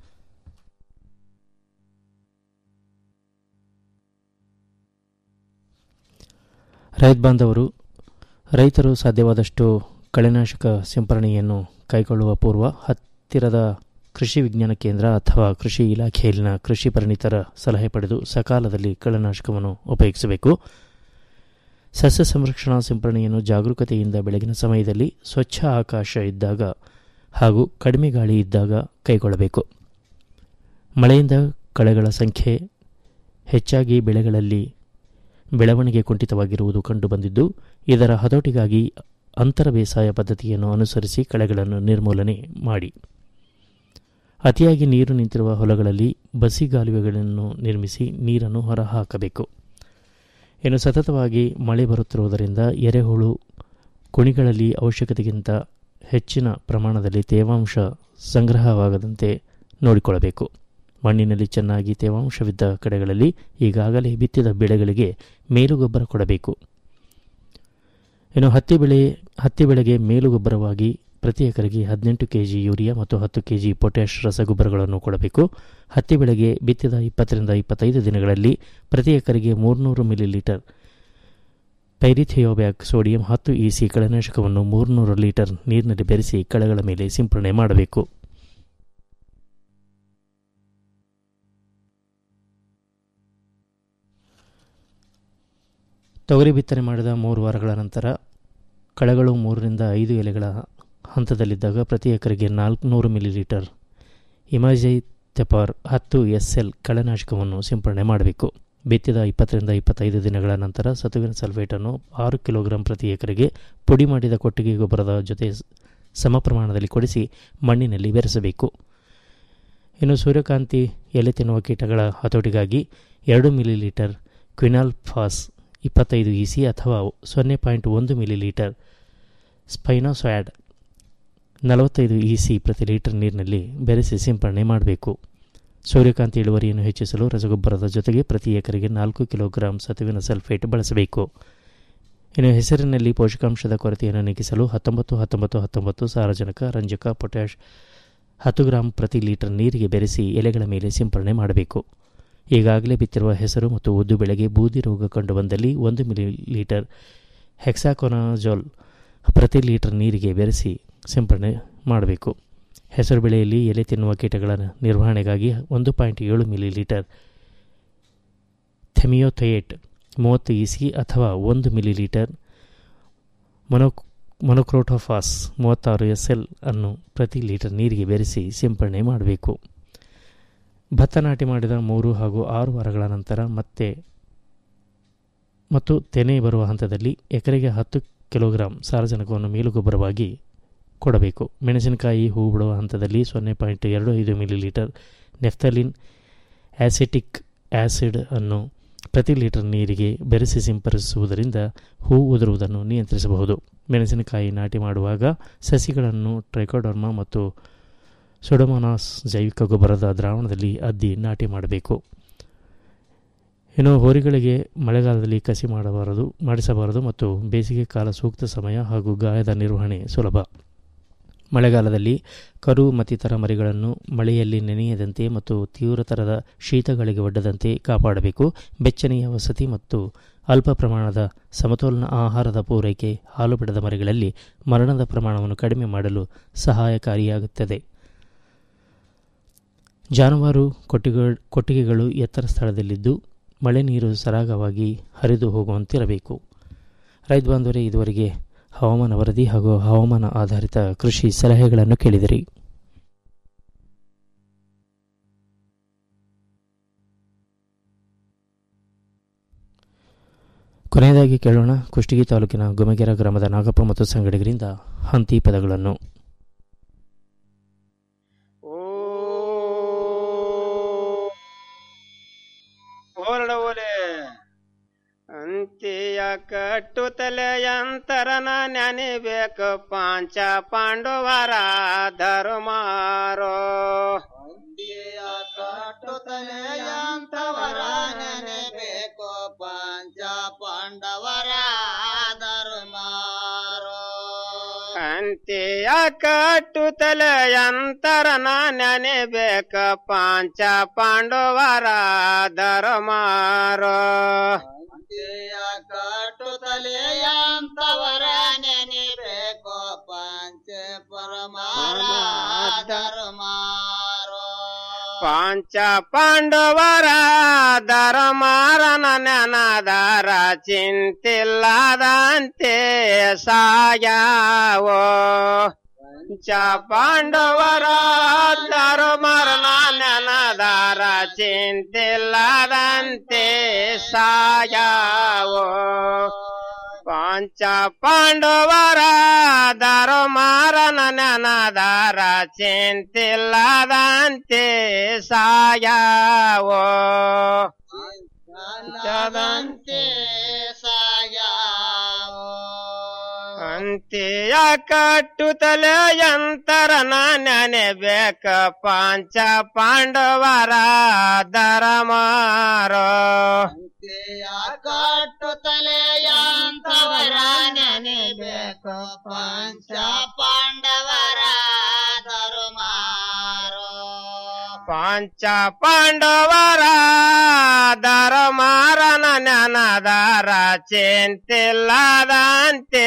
ರೈತ ಬಾಂಧವರು ರೈತರು ಸಾಧ್ಯವಾದಷ್ಟು ಕಳೆನಾಶಕ ಸಿಂಪರಣೆಯನ್ನು ಕೈಗೊಳ್ಳುವ ಪೂರ್ವ ಹತ್ತಿರದ ಕೃಷಿ ವಿಜ್ಞಾನ ಕೇಂದ್ರ ಅಥವಾ ಕೃಷಿ ಇಲಾಖೆಯಲ್ಲಿನ ಕೃಷಿ ಪರಿಣಿತರ ಸಲಹೆ ಪಡೆದು ಸಕಾಲದಲ್ಲಿ ಕಳೆನಾಶಕವನ್ನು ಉಪಯೋಗಿಸಬೇಕು ಸಸ್ಯ ಸಂರಕ್ಷಣಾ ಸಿಂಪರಣೆಯನ್ನು ಜಾಗರೂಕತೆಯಿಂದ ಬೆಳಗಿನ ಸಮಯದಲ್ಲಿ ಸ್ವಚ್ಛ ಆಕಾಶ ಇದ್ದಾಗ ಹಾಗೂ ಕಡಿಮೆ ಗಾಳಿ ಇದ್ದಾಗ ಕೈಗೊಳ್ಳಬೇಕು ಮಳೆಯಿಂದ ಕಳೆಗಳ ಸಂಖ್ಯೆ ಹೆಚ್ಚಾಗಿ ಬೆಳೆಗಳಲ್ಲಿ ಬೆಳವಣಿಗೆ ಕುಂಠಿತವಾಗಿರುವುದು ಕಂಡುಬಂದಿದ್ದು ಇದರ ಹತೋಟಿಗಾಗಿ ಅಂತರ ಬೇಸಾಯ ಪದ್ಧತಿಯನ್ನು ಅನುಸರಿಸಿ ಕಳೆಗಳನ್ನು ನಿರ್ಮೂಲನೆ ಮಾಡಿ ಅತಿಯಾಗಿ ನೀರು ನಿಂತಿರುವ ಹೊಲಗಳಲ್ಲಿ ಬಸಿಗಾಲುವೆಗಳನ್ನು ನಿರ್ಮಿಸಿ ನೀರನ್ನು ಹೊರಹಾಕಬೇಕು ಇನ್ನು ಸತತವಾಗಿ ಮಳೆ ಬರುತ್ತಿರುವುದರಿಂದ ಎರೆಹುಳು ಕುಣಿಗಳಲ್ಲಿ ಅವಶ್ಯಕತೆಗಿಂತ ಹೆಚ್ಚಿನ ಪ್ರಮಾಣದಲ್ಲಿ ತೇವಾಂಶ ಸಂಗ್ರಹವಾಗದಂತೆ ನೋಡಿಕೊಳ್ಳಬೇಕು ಮಣ್ಣಿನಲ್ಲಿ ಚೆನ್ನಾಗಿ ತೇವಾಂಶವಿದ್ದ ಕಡೆಗಳಲ್ಲಿ ಈಗಾಗಲೇ ಬಿತ್ತಿದ ಬೆಳೆಗಳಿಗೆ ಮೇಲುಗೊಬ್ಬರ ಕೊಡಬೇಕು ಇನ್ನು ಹತ್ತಿ ಬೆಳೆ ಹತ್ತಿ ಬೆಳೆಗೆ ಮೇಲುಗೊಬ್ಬರವಾಗಿ ಪ್ರತಿ ಎಕರೆಗೆ ಹದಿನೆಂಟು ಕೆಜಿ ಯೂರಿಯಾ ಮತ್ತು ಹತ್ತು ಕೆಜಿ ಪೊಟ್ಯಾಷ್ ರಸಗೊಬ್ಬರಗಳನ್ನು ಕೊಡಬೇಕು ಹತ್ತಿ ಬೆಳೆಗೆ ಬಿತ್ತಿದ ಇಪ್ಪತ್ತರಿಂದ ಇಪ್ಪತ್ತೈದು ದಿನಗಳಲ್ಲಿ ಪ್ರತಿ ಎಕರೆಗೆ ಮೂರುನೂರು ಮಿಲಿ ಲೀಟರ್ ಪೈರಿಥಿಯೋಬ್ಯಾಕ್ ಸೋಡಿಯಂ ಹತ್ತು ಇಸಿ ಕಳೆನಾಶಕವನ್ನು ಮೂರುನೂರು ಲೀಟರ್ ನೀರಿನಲ್ಲಿ ಬೆರೆಸಿ ಕಳೆಗಳ ಮೇಲೆ ಸಿಂಪರಣೆ ಮಾಡಬೇಕು ತೊಗರಿ ಬಿತ್ತನೆ ಮಾಡಿದ ಮೂರು ವಾರಗಳ ನಂತರ ಕಳೆಗಳು ಮೂರರಿಂದ ಐದು ಎಲೆಗಳ ಹಂತದಲ್ಲಿದ್ದಾಗ ಪ್ರತಿ ಎಕರೆಗೆ ನಾಲ್ಕುನೂರು ಮಿಲಿ ಲೀಟರ್ ಇಮಾಜೈ ತೆಪಾರ್ ಹತ್ತು ಎಸ್ ಎಲ್ ಕಳೆನಾಶಕವನ್ನು ಸಿಂಪರಣೆ ಮಾಡಬೇಕು ಬಿತ್ತಿದ ಇಪ್ಪತ್ತರಿಂದ ಇಪ್ಪತ್ತೈದು ದಿನಗಳ ನಂತರ ಸತುವಿನ ಸಲ್ಫೇಟನ್ನು ಆರು ಕಿಲೋಗ್ರಾಂ ಪ್ರತಿ ಎಕರೆಗೆ ಪುಡಿ ಮಾಡಿದ ಕೊಟ್ಟಿಗೆ ಗೊಬ್ಬರದ ಜೊತೆ ಸಮ ಪ್ರಮಾಣದಲ್ಲಿ ಕೊಡಿಸಿ ಮಣ್ಣಿನಲ್ಲಿ ಬೆರೆಸಬೇಕು ಇನ್ನು ಸೂರ್ಯಕಾಂತಿ ಎಲೆ ತಿನ್ನುವ ಕೀಟಗಳ ಹತೋಟಿಗಾಗಿ ಎರಡು ಮಿಲಿ ಲೀಟರ್ ಕ್ವಿನಾಲ್ ಫಾಸ್ ಇಪ್ಪತ್ತೈದು ಇಸಿ ಅಥವಾ ಸೊನ್ನೆ ಪಾಯಿಂಟ್ ಒಂದು ಮಿಲಿ ಲೀಟರ್ ಸ್ಪೈನೋಸ್ವ್ಯಾಡ್ ನಲವತ್ತೈದು ಇಸಿ ಪ್ರತಿ ಲೀಟರ್ ನೀರಿನಲ್ಲಿ ಬೆರೆಸಿ ಸಿಂಪರಣೆ ಮಾಡಬೇಕು ಸೂರ್ಯಕಾಂತಿ ಇಳುವರಿಯನ್ನು ಹೆಚ್ಚಿಸಲು ರಸಗೊಬ್ಬರದ ಜೊತೆಗೆ ಪ್ರತಿ ಎಕರೆಗೆ ನಾಲ್ಕು ಕಿಲೋಗ್ರಾಂ ಸತುವಿನ ಸಲ್ಫೇಟ್ ಬಳಸಬೇಕು ಇನ್ನು ಹೆಸರಿನಲ್ಲಿ ಪೋಷಕಾಂಶದ ಕೊರತೆಯನ್ನು ನೀಗಿಸಲು ಹತ್ತೊಂಬತ್ತು ಹತ್ತೊಂಬತ್ತು ಹತ್ತೊಂಬತ್ತು ಸಾರಜನಕ ರಂಜಕ ಪೊಟ್ಯಾಷ್ ಹತ್ತು ಗ್ರಾಂ ಪ್ರತಿ ಲೀಟರ್ ನೀರಿಗೆ ಬೆರೆಸಿ ಎಲೆಗಳ ಮೇಲೆ ಸಿಂಪರಣೆ ಮಾಡಬೇಕು ಈಗಾಗಲೇ ಬಿತ್ತಿರುವ ಹೆಸರು ಮತ್ತು ಉದ್ದು ಬೆಳೆಗೆ ಬೂದಿ ರೋಗ ಕಂಡುಬಂದಲ್ಲಿ ಒಂದು ಮಿಲಿ ಲೀಟರ್ ಹೆಕ್ಸಾಕೊನಾಜೋಲ್ ಪ್ರತಿ ಲೀಟರ್ ನೀರಿಗೆ ಬೆರೆಸಿ ಸಿಂಪರಣೆ ಮಾಡಬೇಕು ಹೆಸರು ಬೆಳೆಯಲ್ಲಿ ಎಲೆ ತಿನ್ನುವ ಕೀಟಗಳ ನಿರ್ವಹಣೆಗಾಗಿ ಒಂದು ಪಾಯಿಂಟ್ ಏಳು ಮಿಲಿ ಲೀಟರ್ ಥೆಮಿಯೋಥಯೇಟ್ ಮೂವತ್ತು ಇಸಿ ಅಥವಾ ಒಂದು ಮಿಲಿ ಲೀಟರ್ ಮೊನೊ ಮೊನೊಕ್ರೋಟೋಫಾಸ್ ಮೂವತ್ತಾರು ಎಸ್ ಎಲ್ ಅನ್ನು ಪ್ರತಿ ಲೀಟರ್ ನೀರಿಗೆ ಬೆರೆಸಿ ಸಿಂಪಡಣೆ ಮಾಡಬೇಕು ಭತ್ತ ನಾಟಿ ಮಾಡಿದ ಮೂರು ಹಾಗೂ ಆರು ವಾರಗಳ ನಂತರ ಮತ್ತೆ ಮತ್ತು ತೆನೆ ಬರುವ ಹಂತದಲ್ಲಿ ಎಕರೆಗೆ ಹತ್ತು ಕಿಲೋಗ್ರಾಂ ಸಾರಜನಕವನ್ನು ಮೇಲುಗೊಬ್ಬರವಾಗಿ ಕೊಡಬೇಕು ಮೆಣಸಿನಕಾಯಿ ಹೂ ಬಿಡುವ ಹಂತದಲ್ಲಿ ಸೊನ್ನೆ ಪಾಯಿಂಟ್ ಎರಡು ಐದು ಮಿಲಿಲೀಟರ್ ನೆಫ್ತಲಿನ್ ಆ್ಯಸಿಟಿಕ್ ಆ್ಯಸಿಡ್ ಅನ್ನು ಪ್ರತಿ ಲೀಟರ್ ನೀರಿಗೆ ಬೆರೆಸಿ ಸಿಂಪಡಿಸುವುದರಿಂದ ಹೂ ಉದುರುವುದನ್ನು ನಿಯಂತ್ರಿಸಬಹುದು ಮೆಣಸಿನಕಾಯಿ ನಾಟಿ ಮಾಡುವಾಗ ಸಸಿಗಳನ್ನು ಟ್ರೈಕೋಡರ್ಮಾ ಮತ್ತು ಸೊಡೊಮೊನಾಸ್ ಜೈವಿಕ ಗೊಬ್ಬರದ ದ್ರಾವಣದಲ್ಲಿ ಅದ್ದಿ ನಾಟಿ ಮಾಡಬೇಕು ಇನ್ನು ಹೋರಿಗಳಿಗೆ ಮಳೆಗಾಲದಲ್ಲಿ ಕಸಿ ಮಾಡಬಾರದು ಮಾಡಿಸಬಾರದು ಮತ್ತು ಬೇಸಿಗೆ ಕಾಲ ಸೂಕ್ತ ಸಮಯ ಹಾಗೂ ಗಾಯದ ನಿರ್ವಹಣೆ ಸುಲಭ ಮಳೆಗಾಲದಲ್ಲಿ ಕರು ಮತ್ತಿತರ ಮರಿಗಳನ್ನು ಮಳೆಯಲ್ಲಿ ನೆನೆಯದಂತೆ ಮತ್ತು ತೀವ್ರತರದ ಶೀತಗಳಿಗೆ ಒಡ್ಡದಂತೆ ಕಾಪಾಡಬೇಕು ಬೆಚ್ಚನೆಯ ವಸತಿ ಮತ್ತು ಅಲ್ಪ ಪ್ರಮಾಣದ ಸಮತೋಲನ ಆಹಾರದ ಪೂರೈಕೆ ಹಾಲು ಬಿಡದ ಮರಿಗಳಲ್ಲಿ ಮರಣದ ಪ್ರಮಾಣವನ್ನು ಕಡಿಮೆ ಮಾಡಲು ಸಹಾಯಕಾರಿಯಾಗುತ್ತದೆ ಜಾನುವಾರು ಕೊಟ್ಟಿಗೆ ಕೊಟ್ಟಿಗೆಗಳು ಎತ್ತರ ಸ್ಥಳದಲ್ಲಿದ್ದು ಮಳೆ ನೀರು ಸರಾಗವಾಗಿ ಹರಿದು ಹೋಗುವಂತಿರಬೇಕು ರೈತ ಬಾಂಧವರೇ ಇದುವರೆಗೆ ಹವಾಮಾನ ವರದಿ ಹಾಗೂ ಹವಾಮಾನ ಆಧಾರಿತ ಕೃಷಿ ಸಲಹೆಗಳನ್ನು ಕೇಳಿದಿರಿ ಕೊನೆಯದಾಗಿ ಕೇಳೋಣ ಕುಷ್ಟಗಿ ತಾಲೂಕಿನ ಗುಮಗೆರ ಗ್ರಾಮದ ನಾಗಪ್ಪ ಮತ್ತು ಸಂಗಡಿಗರಿಂದ ಹಂತಿ ಪದಗಳನ್ನು ಓರಡವಲೆ ಅಂತ್ಯ ಕಟ್ಟುತ್ತಲೆಯಂತರನ ನೆನೆಬೇಕು ಪಾಂಚ ಪಾಂಡವರ ಧರ್ಮಾರೋ ಕಟ್ಟುತ್ತಲೆಯಂತವರ ನೆನೆಬೇಕು ಪಂಚ ಪಾಂಡವರ ಧರ್ಮಾರೋ ಅಂತ್ಯ ಕಟ್ಟುತ್ತಲೆಯಂತರನ ನೆನೆಬೇಕ ಪಾಂಚ ಪಾಂಡವರ ಧರ್ಮಾರೋ ಕಟ್ಟುತ್ತಲೆಯಂತವರ ನೆನೆಬೇಕು ಪಂಚ ಪರಮಾರ ಧರ್ಮಾರೋ ಪಾಂಚ ಪಾಂಡವರ ಧರ್ಮಾರನ ನೆನದಾರ ಚಿಂತಿಲ್ಲದಂತೆ ಸಾಯಾವೋ ಪಂಚ ಪಾಂಡವರ ಧರ್ಮರನ ನೆನದಾರ ಚಿಂತಿಲ್ಲದಂತೆ ಸಾಯಾವೋ ಪಂಚ ಪಾಂಡವರ ಧರ್ಮಾರನ ನೆನದಾರ ಚಿಂತಿಲ್ಲದಂತೆ ಸಾಯಾವೋ ಚದಂತೆ ಸಾಯಾವೋ ಅಂತ್ಯ ಕಟ್ಟುತ್ತಲೆಯಂತರನ ನೆನೆಬೇಕ ಪಾಂಚ ಪಾಂಡವರ ಧರ್ಮಾರೋ ಕಟ್ಟುತ್ತಲೆಯಂತವರ ನೆನೆಬೇಕು ಪಂಚ ಪಾಂಡವರ ಧರ್ಮಾರೋ ಪಾಂಚ ಪಾಂಡವರ ಧರ್ಮಾರನ ನೆನದಾರ ಚಿಂತಿಲ್ಲದಂತೆ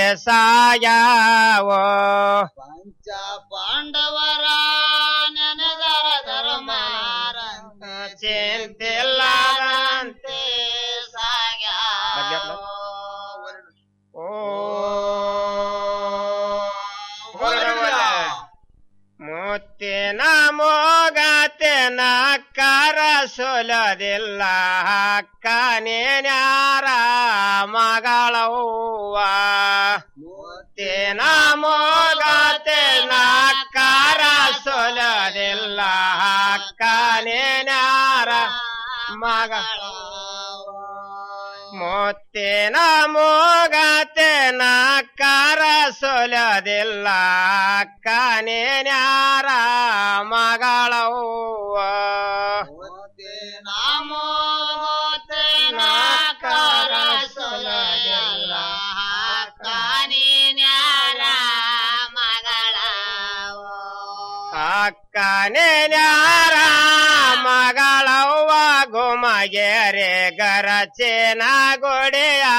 ಸಾಯಾವೋ ಪಂಚ ಪಾಂಡವರ ನೆನೆದರ ಧರ್ಮಾರಂತ ಚಿಂತಿಲ್ಲದಂತೆ ಸಾಗ್ಯಾವೋ ಮುತ್ತಿನ ಮೋಗತೆನ ಕರ ಸೊಲದಿಲ್ಲ ಹಕ್ಕನೇನ್ಯಾರ ಮಗಳವ್ವ ಮುತ್ತಿನ ಮೋಗತೆನ ಕರ ಸೊಲದಿಲ್ಲ ಹಕ್ಕನೇನ್ಯಾರ ಮಗಳ ಮುತ್ತಿನ ಮೋಗತೆನ ಕರ ಸೊಲದಿಲ್ಲ ಕನೇನ್ಯಾರ ಮಗಳವ್ವ ನಾಮೋತೇನ ಕರ ಸೊಲಗೆಲ್ಲ ಕಾನಿನ್ಯಾರ ಮಗಳವೋ ಅಕ್ಕನೇನ್ಯಾರ ಮಗಳವ್ವ ಗುಮಗೆರೆ ಗರಚೇನ ಗೊಡೆಯ